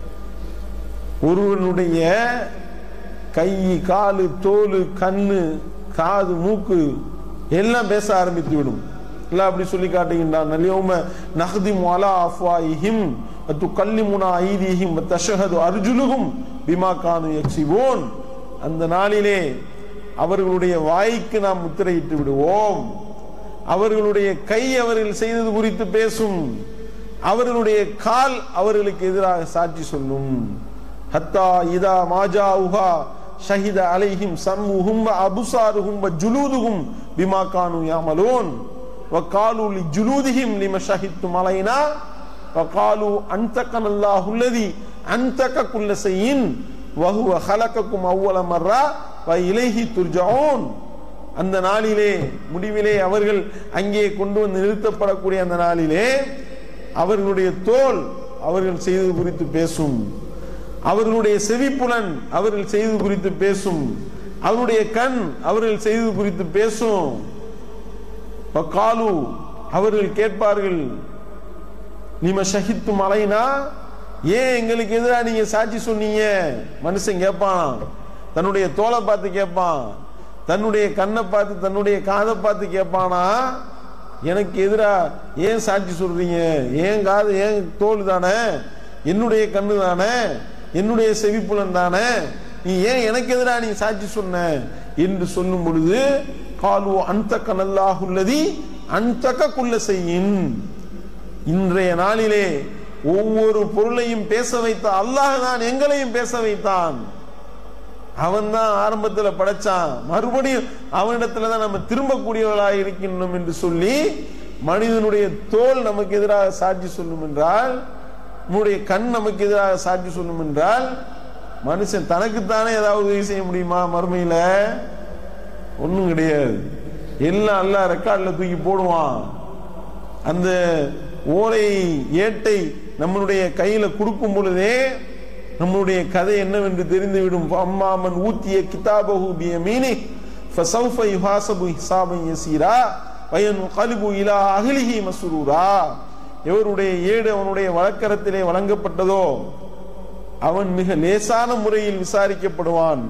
ஒருவனுடைய கை காலு தோல் கண்ணு காது மூக்கு எல்லாம் பேச ஆரம்பித்து விடும் எல்லாம் அப்படி சொல்லி காட்டுகின்றான் நலியோம நஹதி அலா அஃப்வாயிஹிம் அத்து கல்லிமுனா ஐதீஹிம் தஷஹது அர்ஜுலுகும் பிமா கானு யக்ஸிபூன் அந்த நாளிலே அவர்களுடைய வாய்க்கு நாம் முத்திரையிட்டு விடுவோம் அவர்களுடைய கை அவர்கள் செய்தது குறித்து பேசும் அவர்களுடைய கால் அவர்களுக்கு எதிராக சாட்சி சொல்லும் ஹத்தா இதா மாஜா உஹா ஷஹித அலைஹிம் சம்முஹும் அபுசாருஹும் ஜுலூதுஹும் பிமா கானு யாமலூன் وقالوا لجلودهم لما شهدتم علينا وقالوا أنتقنا الله الذي أنتق كل شيء وهو خلقكم أول مرة وإليه ترجعون அந்த நாளிலே முடிவிலே அவர்கள் அங்கே கொண்டு வந்து நிறுத்தப்படக்கூடிய அந்த நாளிலே அவர்களுடைய தோல் அவர்கள் செய்தது குறித்து பேசும் அவர்களுடைய செவிப்புலன் அவர்கள் செய்தது குறித்து பேசும் அவருடைய கண் அவர்கள் செய்தது குறித்து பேசும் காலு அவர்கள் கேட்பார்கள் நீம ஷஹித்து மலைனா ஏன் எங்களுக்கு எதிராக நீங்க சாட்சி சொன்னீங்க மனுஷன் கேட்பான் தன்னுடைய தோலை பார்த்து கேட்பான் தன்னுடைய கண்ணை பார்த்து தன்னுடைய காதை பார்த்து கேட்பானா எனக்கு எதிரா ஏன் சாட்சி சொல்றீங்க ஏன் காது ஏன் தோல் தானே என்னுடைய கண்ணு தானே என்னுடைய செவிப்புலன் தானே நீ ஏன் எனக்கு எதிராக நீ சாட்சி சொன்ன என்று சொல்லும் பொழுது காலு அந்த கனல்லாஹுல்லதி அந்த குள்ள செய்யின் இன்றைய நாளிலே ஒவ்வொரு பொருளையும் பேச வைத்த அல்லாஹ் தான் எங்களையும் பேச வைத்தான் அவன் தான் ஆரம்பத்தில் படைச்சான் மறுபடியும் அவனிடத்துல தான் நம்ம திரும்பக்கூடியவர்களாக இருக்கின்றோம் என்று சொல்லி மனிதனுடைய தோல் நமக்கு எதிராக சாட்சி சொல்லும் என்றால் நம்முடைய கண் நமக்கு எதிராக சாட்சி சொல்லும் என்றால் மனுஷன் தனக்குத்தானே ஏதாவது உதவி செய்ய முடியுமா மறுமையில ஒன்றும் கிடையாது எல்லாம் அல்ல ரெக்கார்ட்ல தூக்கி போடுவான் அந்த ஓலை ஏட்டை நம்மளுடைய கையில கொடுக்கும் பொழுதே நம்மளுடைய கதை என்னவென்று தெரிந்துவிடும் அம்மாமன் ஊத்திய கிதாபகு பியமீனி ஃபசௌஃப யுஹாசபு ஹிசாபன் யசீரா வயன் கலிபு இலா அகிலிஹி மஸ்ரூரா எவருடைய ஏடு அவனுடைய வழக்கரத்திலே வழங்கப்பட்டதோ அவன் மிக லேசான முறையில் விசாரிக்கப்படுவான்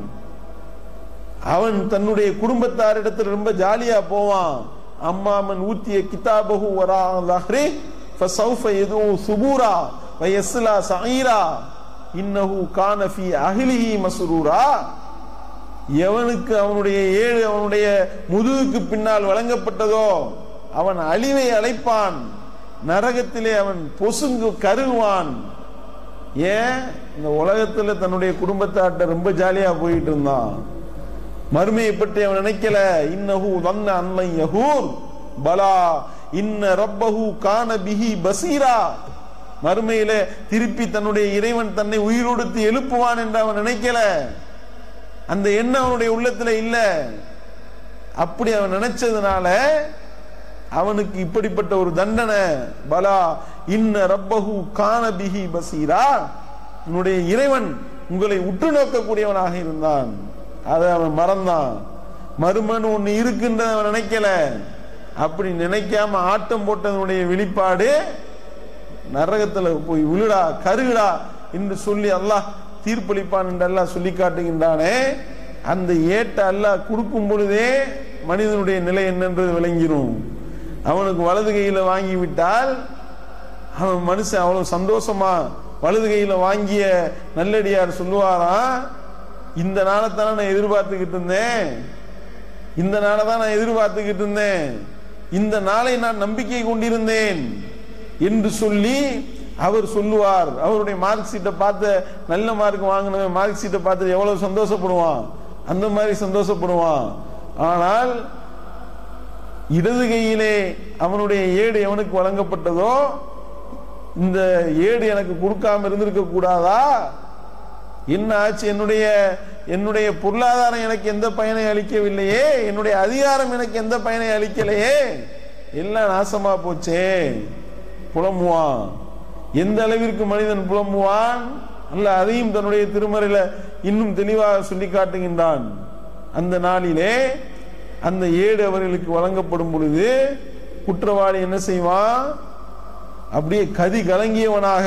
அவன் தன்னுடைய குடும்பத்தாரிடத்தில் ரொம்ப ஜாலியா போவான் அம்மாமன் ஊத்திய கிதாபகு வரா லஹ்ரி ஃபசௌஃப எதுவு சுபூரா வயஸ்லா சஈரா இன்னஹு கான ஃபி அஹ்லிஹி மஸ்ரூரா எவனுக்கு அவனுடைய ஏழு அவனுடைய முதுகுக்கு பின்னால் வழங்கப்பட்டதோ அவன் அழிவை அழைப்பான் நரகத்திலே அவன் பொசுங்கு கருவான் ஏன் இந்த உலகத்துல தன்னுடைய குடும்பத்தாட்ட ரொம்ப ஜாலியா போயிட்டு இருந்தான் மறுமையை பற்றி அவன் நினைக்கல இன்னஹு வந்த அன்மை யகூர் பலா இன்ன ரப்பஹு கான பிஹி பசீரா மறுமையில திருப்பி தன்னுடைய இறைவன் தன்னை உயிரோடுத்து எழுப்புவான் என்று அவன் நினைக்கல அந்த எண்ணம் அவனுடைய உள்ளத்துல இல்ல அப்படி அவன் நினைச்சதுனால அவனுக்கு இப்படிப்பட்ட ஒரு தண்டனை பலா இன்ன ரப்பஹு கான பிஹி பசீரா உன்னுடைய இறைவன் உங்களை உற்று நோக்கக்கூடியவனாக இருந்தான் அதை அவன் மறந்தான் மறுமன் ஒண்ணு இருக்குன்ற அவன் நினைக்கல அப்படி நினைக்காம ஆட்டம் போட்டதனுடைய வெளிப்பாடு நரகத்துல போய் விழுடா கருகுடா என்று சொல்லி அல்லாஹ் தீர்ப்பளிப்பான் என்று அல்லாஹ் சொல்லி காட்டுகின்றானே அந்த ஏட்ட அல்லாஹ் கொடுக்கும் பொழுதே மனிதனுடைய நிலை என்னன்றது விளங்கிரும் அவனுக்கு வலது கையில வாங்கி விட்டால் அவன் மனுஷன் அவ்வளவு சந்தோஷமா வலது கையில வாங்கிய நல்லடியார் சொல்லுவாராம் இந்த நாளைத்தானே நான் எதிர்பார்த்துக்கிட்டு இருந்தேன் இந்த நாளை தான் நான் எதிர்பார்த்துக்கிட்டு இருந்தேன் இந்த நாளை நான் நம்பிக்கை கொண்டிருந்தேன் என்று சொல்லி அவர் சொல்லுவார் அவருடைய மார்க் ஷீட்டை பார்த்து நல்ல மார்க் வாங்கினவன் மார்க் ஷீட்டை பார்த்து எவ்வளவு சந்தோஷப்படுவான் அந்த மாதிரி சந்தோஷப்படுவான் ஆனால் இடது கையிலே அவனுடைய ஏடு எவனுக்கு வழங்கப்பட்டதோ இந்த ஏடு எனக்கு கொடுக்காம இருந்திருக்க கூடாதா என்ன ஆச்சு என்னுடைய என்னுடைய பொருளாதாரம் எனக்கு எந்த பயனை அளிக்கவில்லையே என்னுடைய அதிகாரம் எனக்கு எந்த பயனை அளிக்கலையே எல்லாம் நாசமா போச்சே புலம்புவான் எந்த அளவிற்கு மனிதன் புலம்புவான் அல்ல அதையும் தன்னுடைய திருமறையில இன்னும் தெளிவாக சொல்லி காட்டுகின்றான் அந்த நாளிலே அந்த ஏடு அவர்களுக்கு வழங்கப்படும் பொழுது குற்றவாளி என்ன செய்வான் அப்படியே கதி கலங்கியவனாக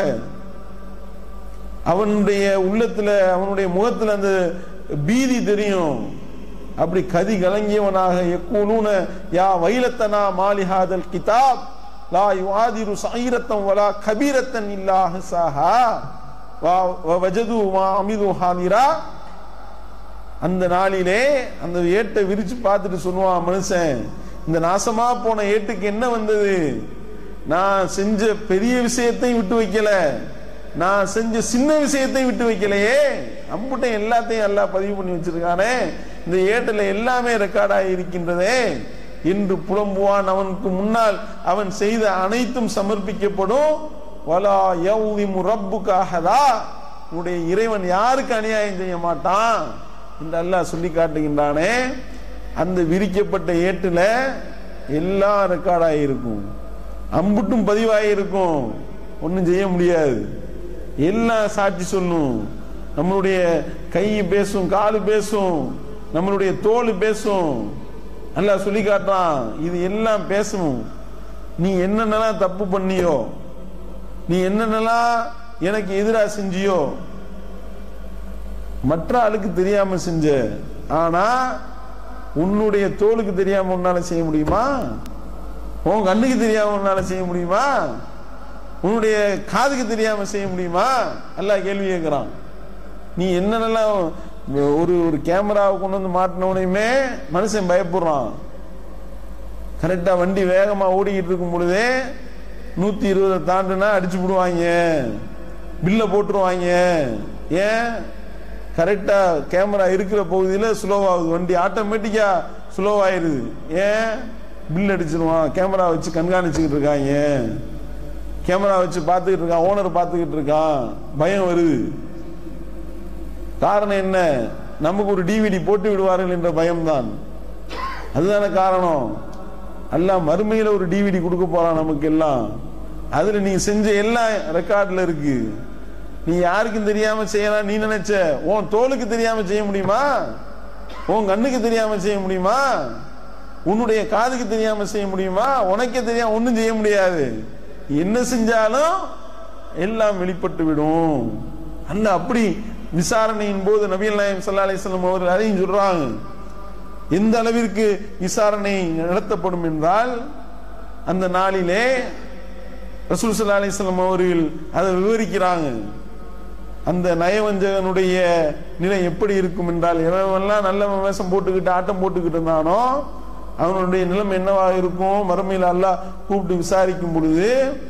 அவனுடைய உள்ளத்துல அவனுடைய முகத்துல அந்த பீதி தெரியும் அப்படி கதி கலங்கியவனாக எக்கூலூன யா வைலத்தனா மாலிஹாதல் கிதாப் லா யுஆதிரு சஈரத்தம் வலா கபீரத்தன் இல்லா ஹஸாஹா வ வஜது மா அமிது ஹாதிரா அந்த நாளிலே அந்த ஏட்டை விரிச்சு பார்த்துட்டு சொல்லுவான் மனுஷன் இந்த நாசமா போன ஏட்டுக்கு என்ன வந்தது நான் செஞ்ச பெரிய விஷயத்தையும் விட்டு வைக்கல நான் செஞ்ச சின்ன விஷயத்தையும் விட்டு வைக்கலையே அம்புட்டை எல்லாத்தையும் எல்லாம் பதிவு பண்ணி வச்சிருக்கானே இந்த ஏட்டில் எல்லாமே ரெக்கார்டாகி இருக்கின்றதே என்று புலம்புவான் அவனுக்கு முன்னால் அவன் செய்த அனைத்தும் சமர்ப்பிக்கப்படும் வலா யௌலிமு ரப்புக்காகதா உன்னுடைய இறைவன் யாருக்கு அநியாயம் செய்ய மாட்டான் என்று அல்லாஹ் சொல்லி காட்டுகின்றானே அந்த விரிக்கப்பட்ட ஏட்டுல எல்லாம் ரெக்கார்டாகி இருக்கும் அம்புட்டும் பதிவாகி இருக்கும் ஒன்றும் செய்ய முடியாது எல்லாம் சாட்சி சொல்லும் நம்மளுடைய கை பேசும் காலு பேசும் நம்மளுடைய தோல் பேசும் அல்லாஹ் சொல்லி காட்டுறான் இது எல்லாம் பேசும் நீ என்னென்னலாம் தப்பு பண்ணியோ நீ என்னென்னலாம் எனக்கு எதிராக செஞ்சியோ மற்ற ஆளுக்கு தெரியாம செஞ்ச ஆனா உன்னுடைய தோலுக்கு தெரியாம உன்னால செய்ய முடியுமா உன் கண்ணுக்கு தெரியாம உன்னால செய்ய முடியுமா உன்னுடைய காதுக்கு தெரியாம செய்ய முடியுமா அல்லாஹ் கேள்வி கேட்கிறான் நீ என்னென்னலாம் ஒரு ஒரு கேமராவை கொண்டு வந்து மாட்டினவுடையுமே மனுஷன் பயப்படுறான் கரெக்டா வண்டி வேகமா ஓடிக்கிட்டு இருக்கும் பொழுதே நூத்தி இருபதை தாண்டுனா அடிச்சு விடுவாங்க பில்ல போட்டுருவாங்க ஏன் கரெக்டா கேமரா இருக்கிற பகுதியில் ஸ்லோவாகுது வண்டி ஆட்டோமேட்டிக்கா ஸ்லோவாயிருது ஏன் பில் அடிச்சிருவான் கேமரா வச்சு கண்காணிச்சுக்கிட்டு இருக்காங்க கேமரா வச்சு பார்த்துக்கிட்டு இருக்கான் ஓனர் பார்த்துக்கிட்டு இருக்கான் பயம் வருது காரணம் என்ன நமக்கு ஒரு டிவிடி போட்டு விடுவார்கள் என்ற பயம்தான் அதுதானே காரணம் எல்லாம் மறுமையில ஒரு டிவிடி கொடுக்க போறான் நமக்கு எல்லாம் அதுல நீ செஞ்ச எல்லாம் ரெக்கார்ட்ல இருக்கு நீ யாருக்கும் தெரியாம செய்யலாம் நீ நினைச்ச உன் தோலுக்கு தெரியாம செய்ய முடியுமா உன் கண்ணுக்கு தெரியாம செய்ய முடியுமா உன்னுடைய காதுக்கு தெரியாம செய்ய முடியுமா உனக்கே தெரியாம ஒண்ணும் செய்ய முடியாது என்ன செஞ்சாலும் எல்லாம் வெளிப்பட்டு விடும் அல்ல அப்படி விசாரணையின் போது நபிகள் நாயம் சல்லா அலிஸ்லாம் அவர்கள் அதையும் சொல்றாங்க எந்த அளவிற்கு விசாரணை நடத்தப்படும் என்றால் அந்த நாளிலே ரசூல் சல்லா அலிஸ்லாம் அவர்கள் அதை விவரிக்கிறாங்க அந்த நயவஞ்சகனுடைய நிலை எப்படி இருக்கும் என்றால் எவன்லாம் நல்ல வேஷம் போட்டுக்கிட்டு ஆட்டம் போட்டுக்கிட்டு இருந்தானோ அவனுடைய நிலம் என்னவாக இருக்கும் மறுமையில் அல்லாஹ் கூப்பிட்டு விசாரிக்கும் பொழுது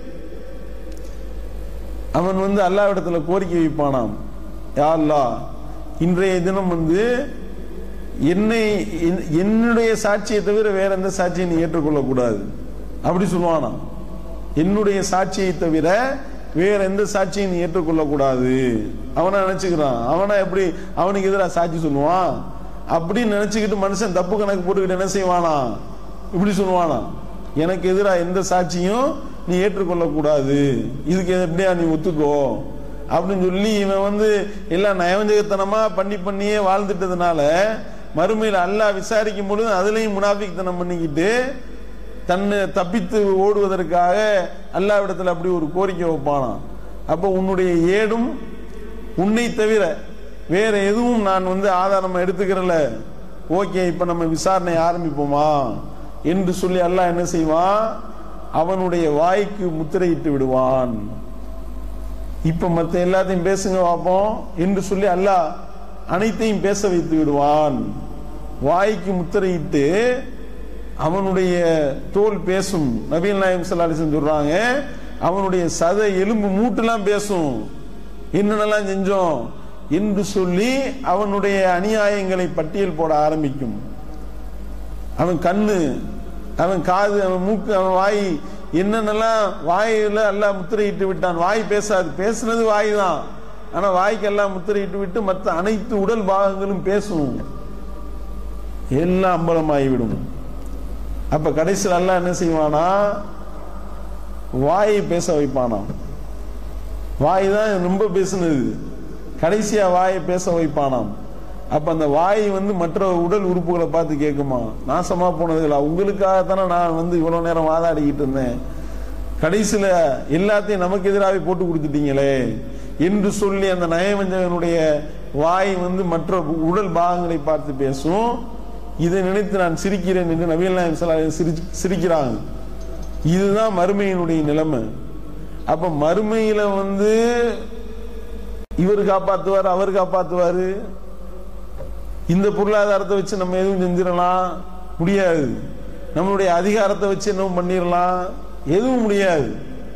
அவன் வந்து அல்லாவிடத்துல கோரிக்கை வைப்பானாம் யா அல்லாஹ் இன்றைய தினம் வந்து என்னை என்- என்னுடைய சாட்சியை தவிர வேற எந்த சாட்சியை நீ ஏற்றுக்கொள்ளக்கூடாது அப்படி சொல்லுவானாம் என்னுடைய சாட்சியை தவிர வேற எந்த சாட்சியும் நீ ஏற்றுக்கொள்ளக்கூடாது அவனா நினைச்சுக்கிறான் அவனா எப்படி அவனுக்கு எதிராக சாட்சி சொல்லுவான் அப்படின்னு நினைச்சுக்கிட்டு மனுஷன் தப்பு கணக்கு போட்டுக்கிட்டு என்ன செய்வானா இப்படி சொல்லுவானா எனக்கு எதிராக எந்த சாட்சியும் நீ ஏற்றுக்கொள்ளக்கூடாது இதுக்கு எப்படியா நீ ஒத்துக்கோ அப்படின்னு சொல்லி இவன் வந்து எல்லாம் நயவஞ்சகத்தனமா பண்ணி பண்ணியே வாழ்ந்துட்டதுனால மறுமையில் அல்லாஹ் விசாரிக்கும் பொழுது அதுலயும் முனாஃபிக்தனம் பண்ணிக்கிட்டு தன்னை தப்பித்து ஓடுவதற்காக அல்லாவிடத்தில் அப்படி ஒரு கோரிக்கை வைப்பானாம் அப்போ உன்னுடைய ஏடும் உன்னை தவிர வேற எதுவும் நான் வந்து ஆதாரமா எடுத்துக்கிறல ஓகே இப்ப நம்ம விசாரணை ஆரம்பிப்போமா என்று சொல்லி அல்லாஹ் என்ன செய்வான் அவனுடைய வாய்க்கு முத்திரையிட்டு விடுவான் இப்ப மத்த எல்லாத்தையும் பேசுங்க பார்ப்போம் என்று சொல்லி அல்லாஹ் அனைத்தையும் பேச வைத்து விடுவான் வாய்க்கு முத்திரையிட்டு அவனுடைய தோல் பேசும் நபீல் நாயம் சல்லாலிசன் சொல்றாங்க அவனுடைய சத எலும்பு மூட்டுலாம் பேசும் என்னென்னலாம் செஞ்சோம் என்று சொல்லி அவனுடைய அநியாயங்களை பட்டியல் போட ஆரம்பிக்கும் அவன் கண்ணு அவன் காது அவன் மூக்கு அவன் வாய் என்னென்னலாம் வாயில எல்லாம் முத்திரையிட்டு விட்டான் வாய் பேசாது பேசுனது வாய் தான் ஆனா வாய்க்கு எல்லாம் முத்திரையிட்டு விட்டு மற்ற அனைத்து உடல் பாகங்களும் பேசும் எல்லாம் அம்பலமாகிவிடும் அப்ப கடைசியில் அல்லாஹ் என்ன செய்வானா வாயை பேச வைப்பானாம் வாய் தான் ரொம்ப பேசுனது கடைசியா வாயை பேச வைப்பானாம் அப்ப அந்த வாய் வந்து மற்ற உடல் உறுப்புகளை பார்த்து கேட்குமா நாசமா போனதுல உங்களுக்காகத்தானே நான் வந்து இவ்வளவு நேரம் வாதாடிக்கிட்டு இருந்தேன் கடைசியில எல்லாத்தையும் நமக்கு எதிராக போட்டு கொடுத்துட்டீங்களே என்று சொல்லி அந்த நயவஞ்சகனுடைய வாய் வந்து மற்ற உடல் பாகங்களை பார்த்து பேசும் இதை நினைத்து நான் சிரிக்கிறேன் என்று நபிகள் நாயம் ஸல்லல்லாஹு அலைஹி வஸல்லம் சிரி- சிரிக்கிறாங்க இதுதான் மறுமையினுடைய நிலைமை அப்ப மறுமையில வந்து இவர் காப்பாத்துவார் அவர் காப்பாத்துவாரு இந்த பொருளாதாரத்தை வச்சு நம்ம எதுவும் செஞ்சிடலாம் முடியாது நம்மளுடைய அதிகாரத்தை வச்சு என்ன பண்ணிடலாம் எதுவும் முடியாது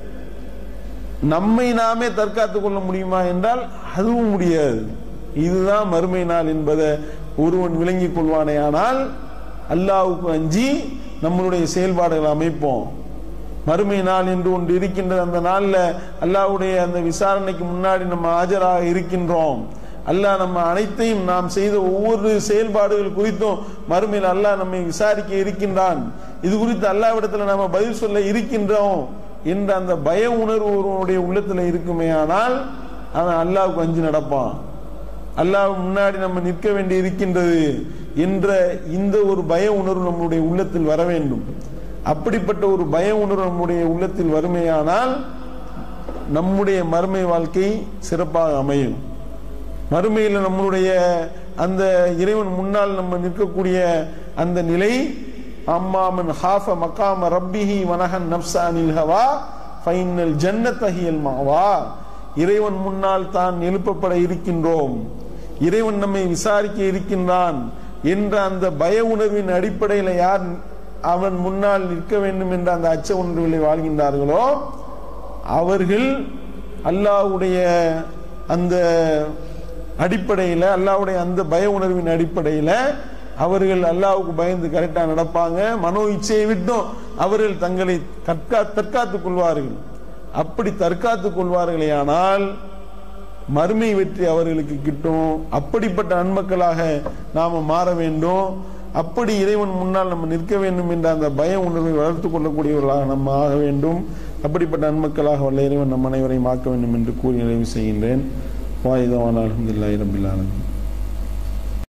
நம்மை நாமே தற்காத்துக் கொள்ள முடியுமா என்றால் அதுவும் முடியாது இதுதான் மறுமை நாள் என்பதை ஒருவன் விளங்கிக் கொள்வானேயானால் அல்லாஹ்வுக்கு அஞ்சி நம்மளுடைய செயல்பாடுகளை அமைப்போம் மறுமை நாள் என்று ஒன்று இருக்கின்ற அந்த நாள்ல அல்லாஹ்வுடைய அந்த விசாரணைக்கு முன்னாடி நம்ம ஆஜராக இருக்கின்றோம் அல்லாஹ் நம்ம அனைத்தையும் நாம் செய்த ஒவ்வொரு செயல்பாடுகள் குறித்தும் மறுமையில் அல்லாஹ் நம்மை விசாரிக்க இருக்கின்றான் இது குறித்து அல்லாவிடத்துல நாம பதில் சொல்ல இருக்கின்றோம் என்ற அந்த பய உணர்வு ஒருவனுடைய உள்ளத்துல இருக்குமே ஆனால் அவன் அல்லாஹ்வுக்கு அஞ்சு நடப்பான் அல்லாஹ் முன்னாடி நம்ம நிற்க வேண்டி இருக்கின்றது என்ற இந்த ஒரு பய உணர்வு நம்முடைய உள்ளத்தில் வர வேண்டும் அப்படிப்பட்ட ஒரு பய உணர்வு நம்முடைய உள்ளத்தில் வறுமையானால் நம்முடைய மறுமை வாழ்க்கை சிறப்பாக அமையும் மறுமையில் நம்மளுடைய அந்த இறைவன் முன்னால் நம்ம நிற்கக்கூடிய அந்த நிலை அம்மாமன் ஹாஃப மக்காம ரப்பிஹி வனஹன் நப்சானில் ஹவா ஃபைனல் ஜன்னத்தஹியல் மாவா இறைவன் முன்னால் தான் எழுப்பப்பட இருக்கின்றோம் இறைவன் நம்மை விசாரிக்க இருக்கின்றான் என்ற அந்த பய உணர்வின் அடிப்படையில் யார் அவன் முன்னால் நிற்க வேண்டும் என்ற அந்த அச்ச உணர்வில் வாழ்கின்றார்களோ அவர்கள் அல்லாஹ்வுடைய அந்த அடிப்படையில் அல்லாஹ்வுடைய அந்த பய உணர்வின் அடிப்படையில் அவர்கள் அல்லாஹ்வுக்கு பயந்து கரெக்டா நடப்பாங்க மனோ இச்சையை விட்டும் அவர்கள் தங்களை தற்கா தற்காத்துக் கொள்வார்கள் அப்படி தற்காத்துக் கொள்வார்களே ஆனால் மறுமை வெற்றி அவர்களுக்கு கிட்டும் அப்படிப்பட்ட நன்மக்களாக நாம மாற வேண்டும் அப்படி இறைவன் முன்னால் நம்ம நிற்க வேண்டும் என்ற அந்த பய உணர்வை வளர்த்துக் கொள்ளக்கூடியவர்களாக நம்ம ஆக வேண்டும் அப்படிப்பட்ட நன்மக்களாக வல்ல இறைவன் நம் அனைவரையும் ஆக்க வேண்டும் என்று கூறி நிறைவு செய்கின்றேன் வாயுதவான அலமதுல்லாஹி ரபில் ஆலமீன்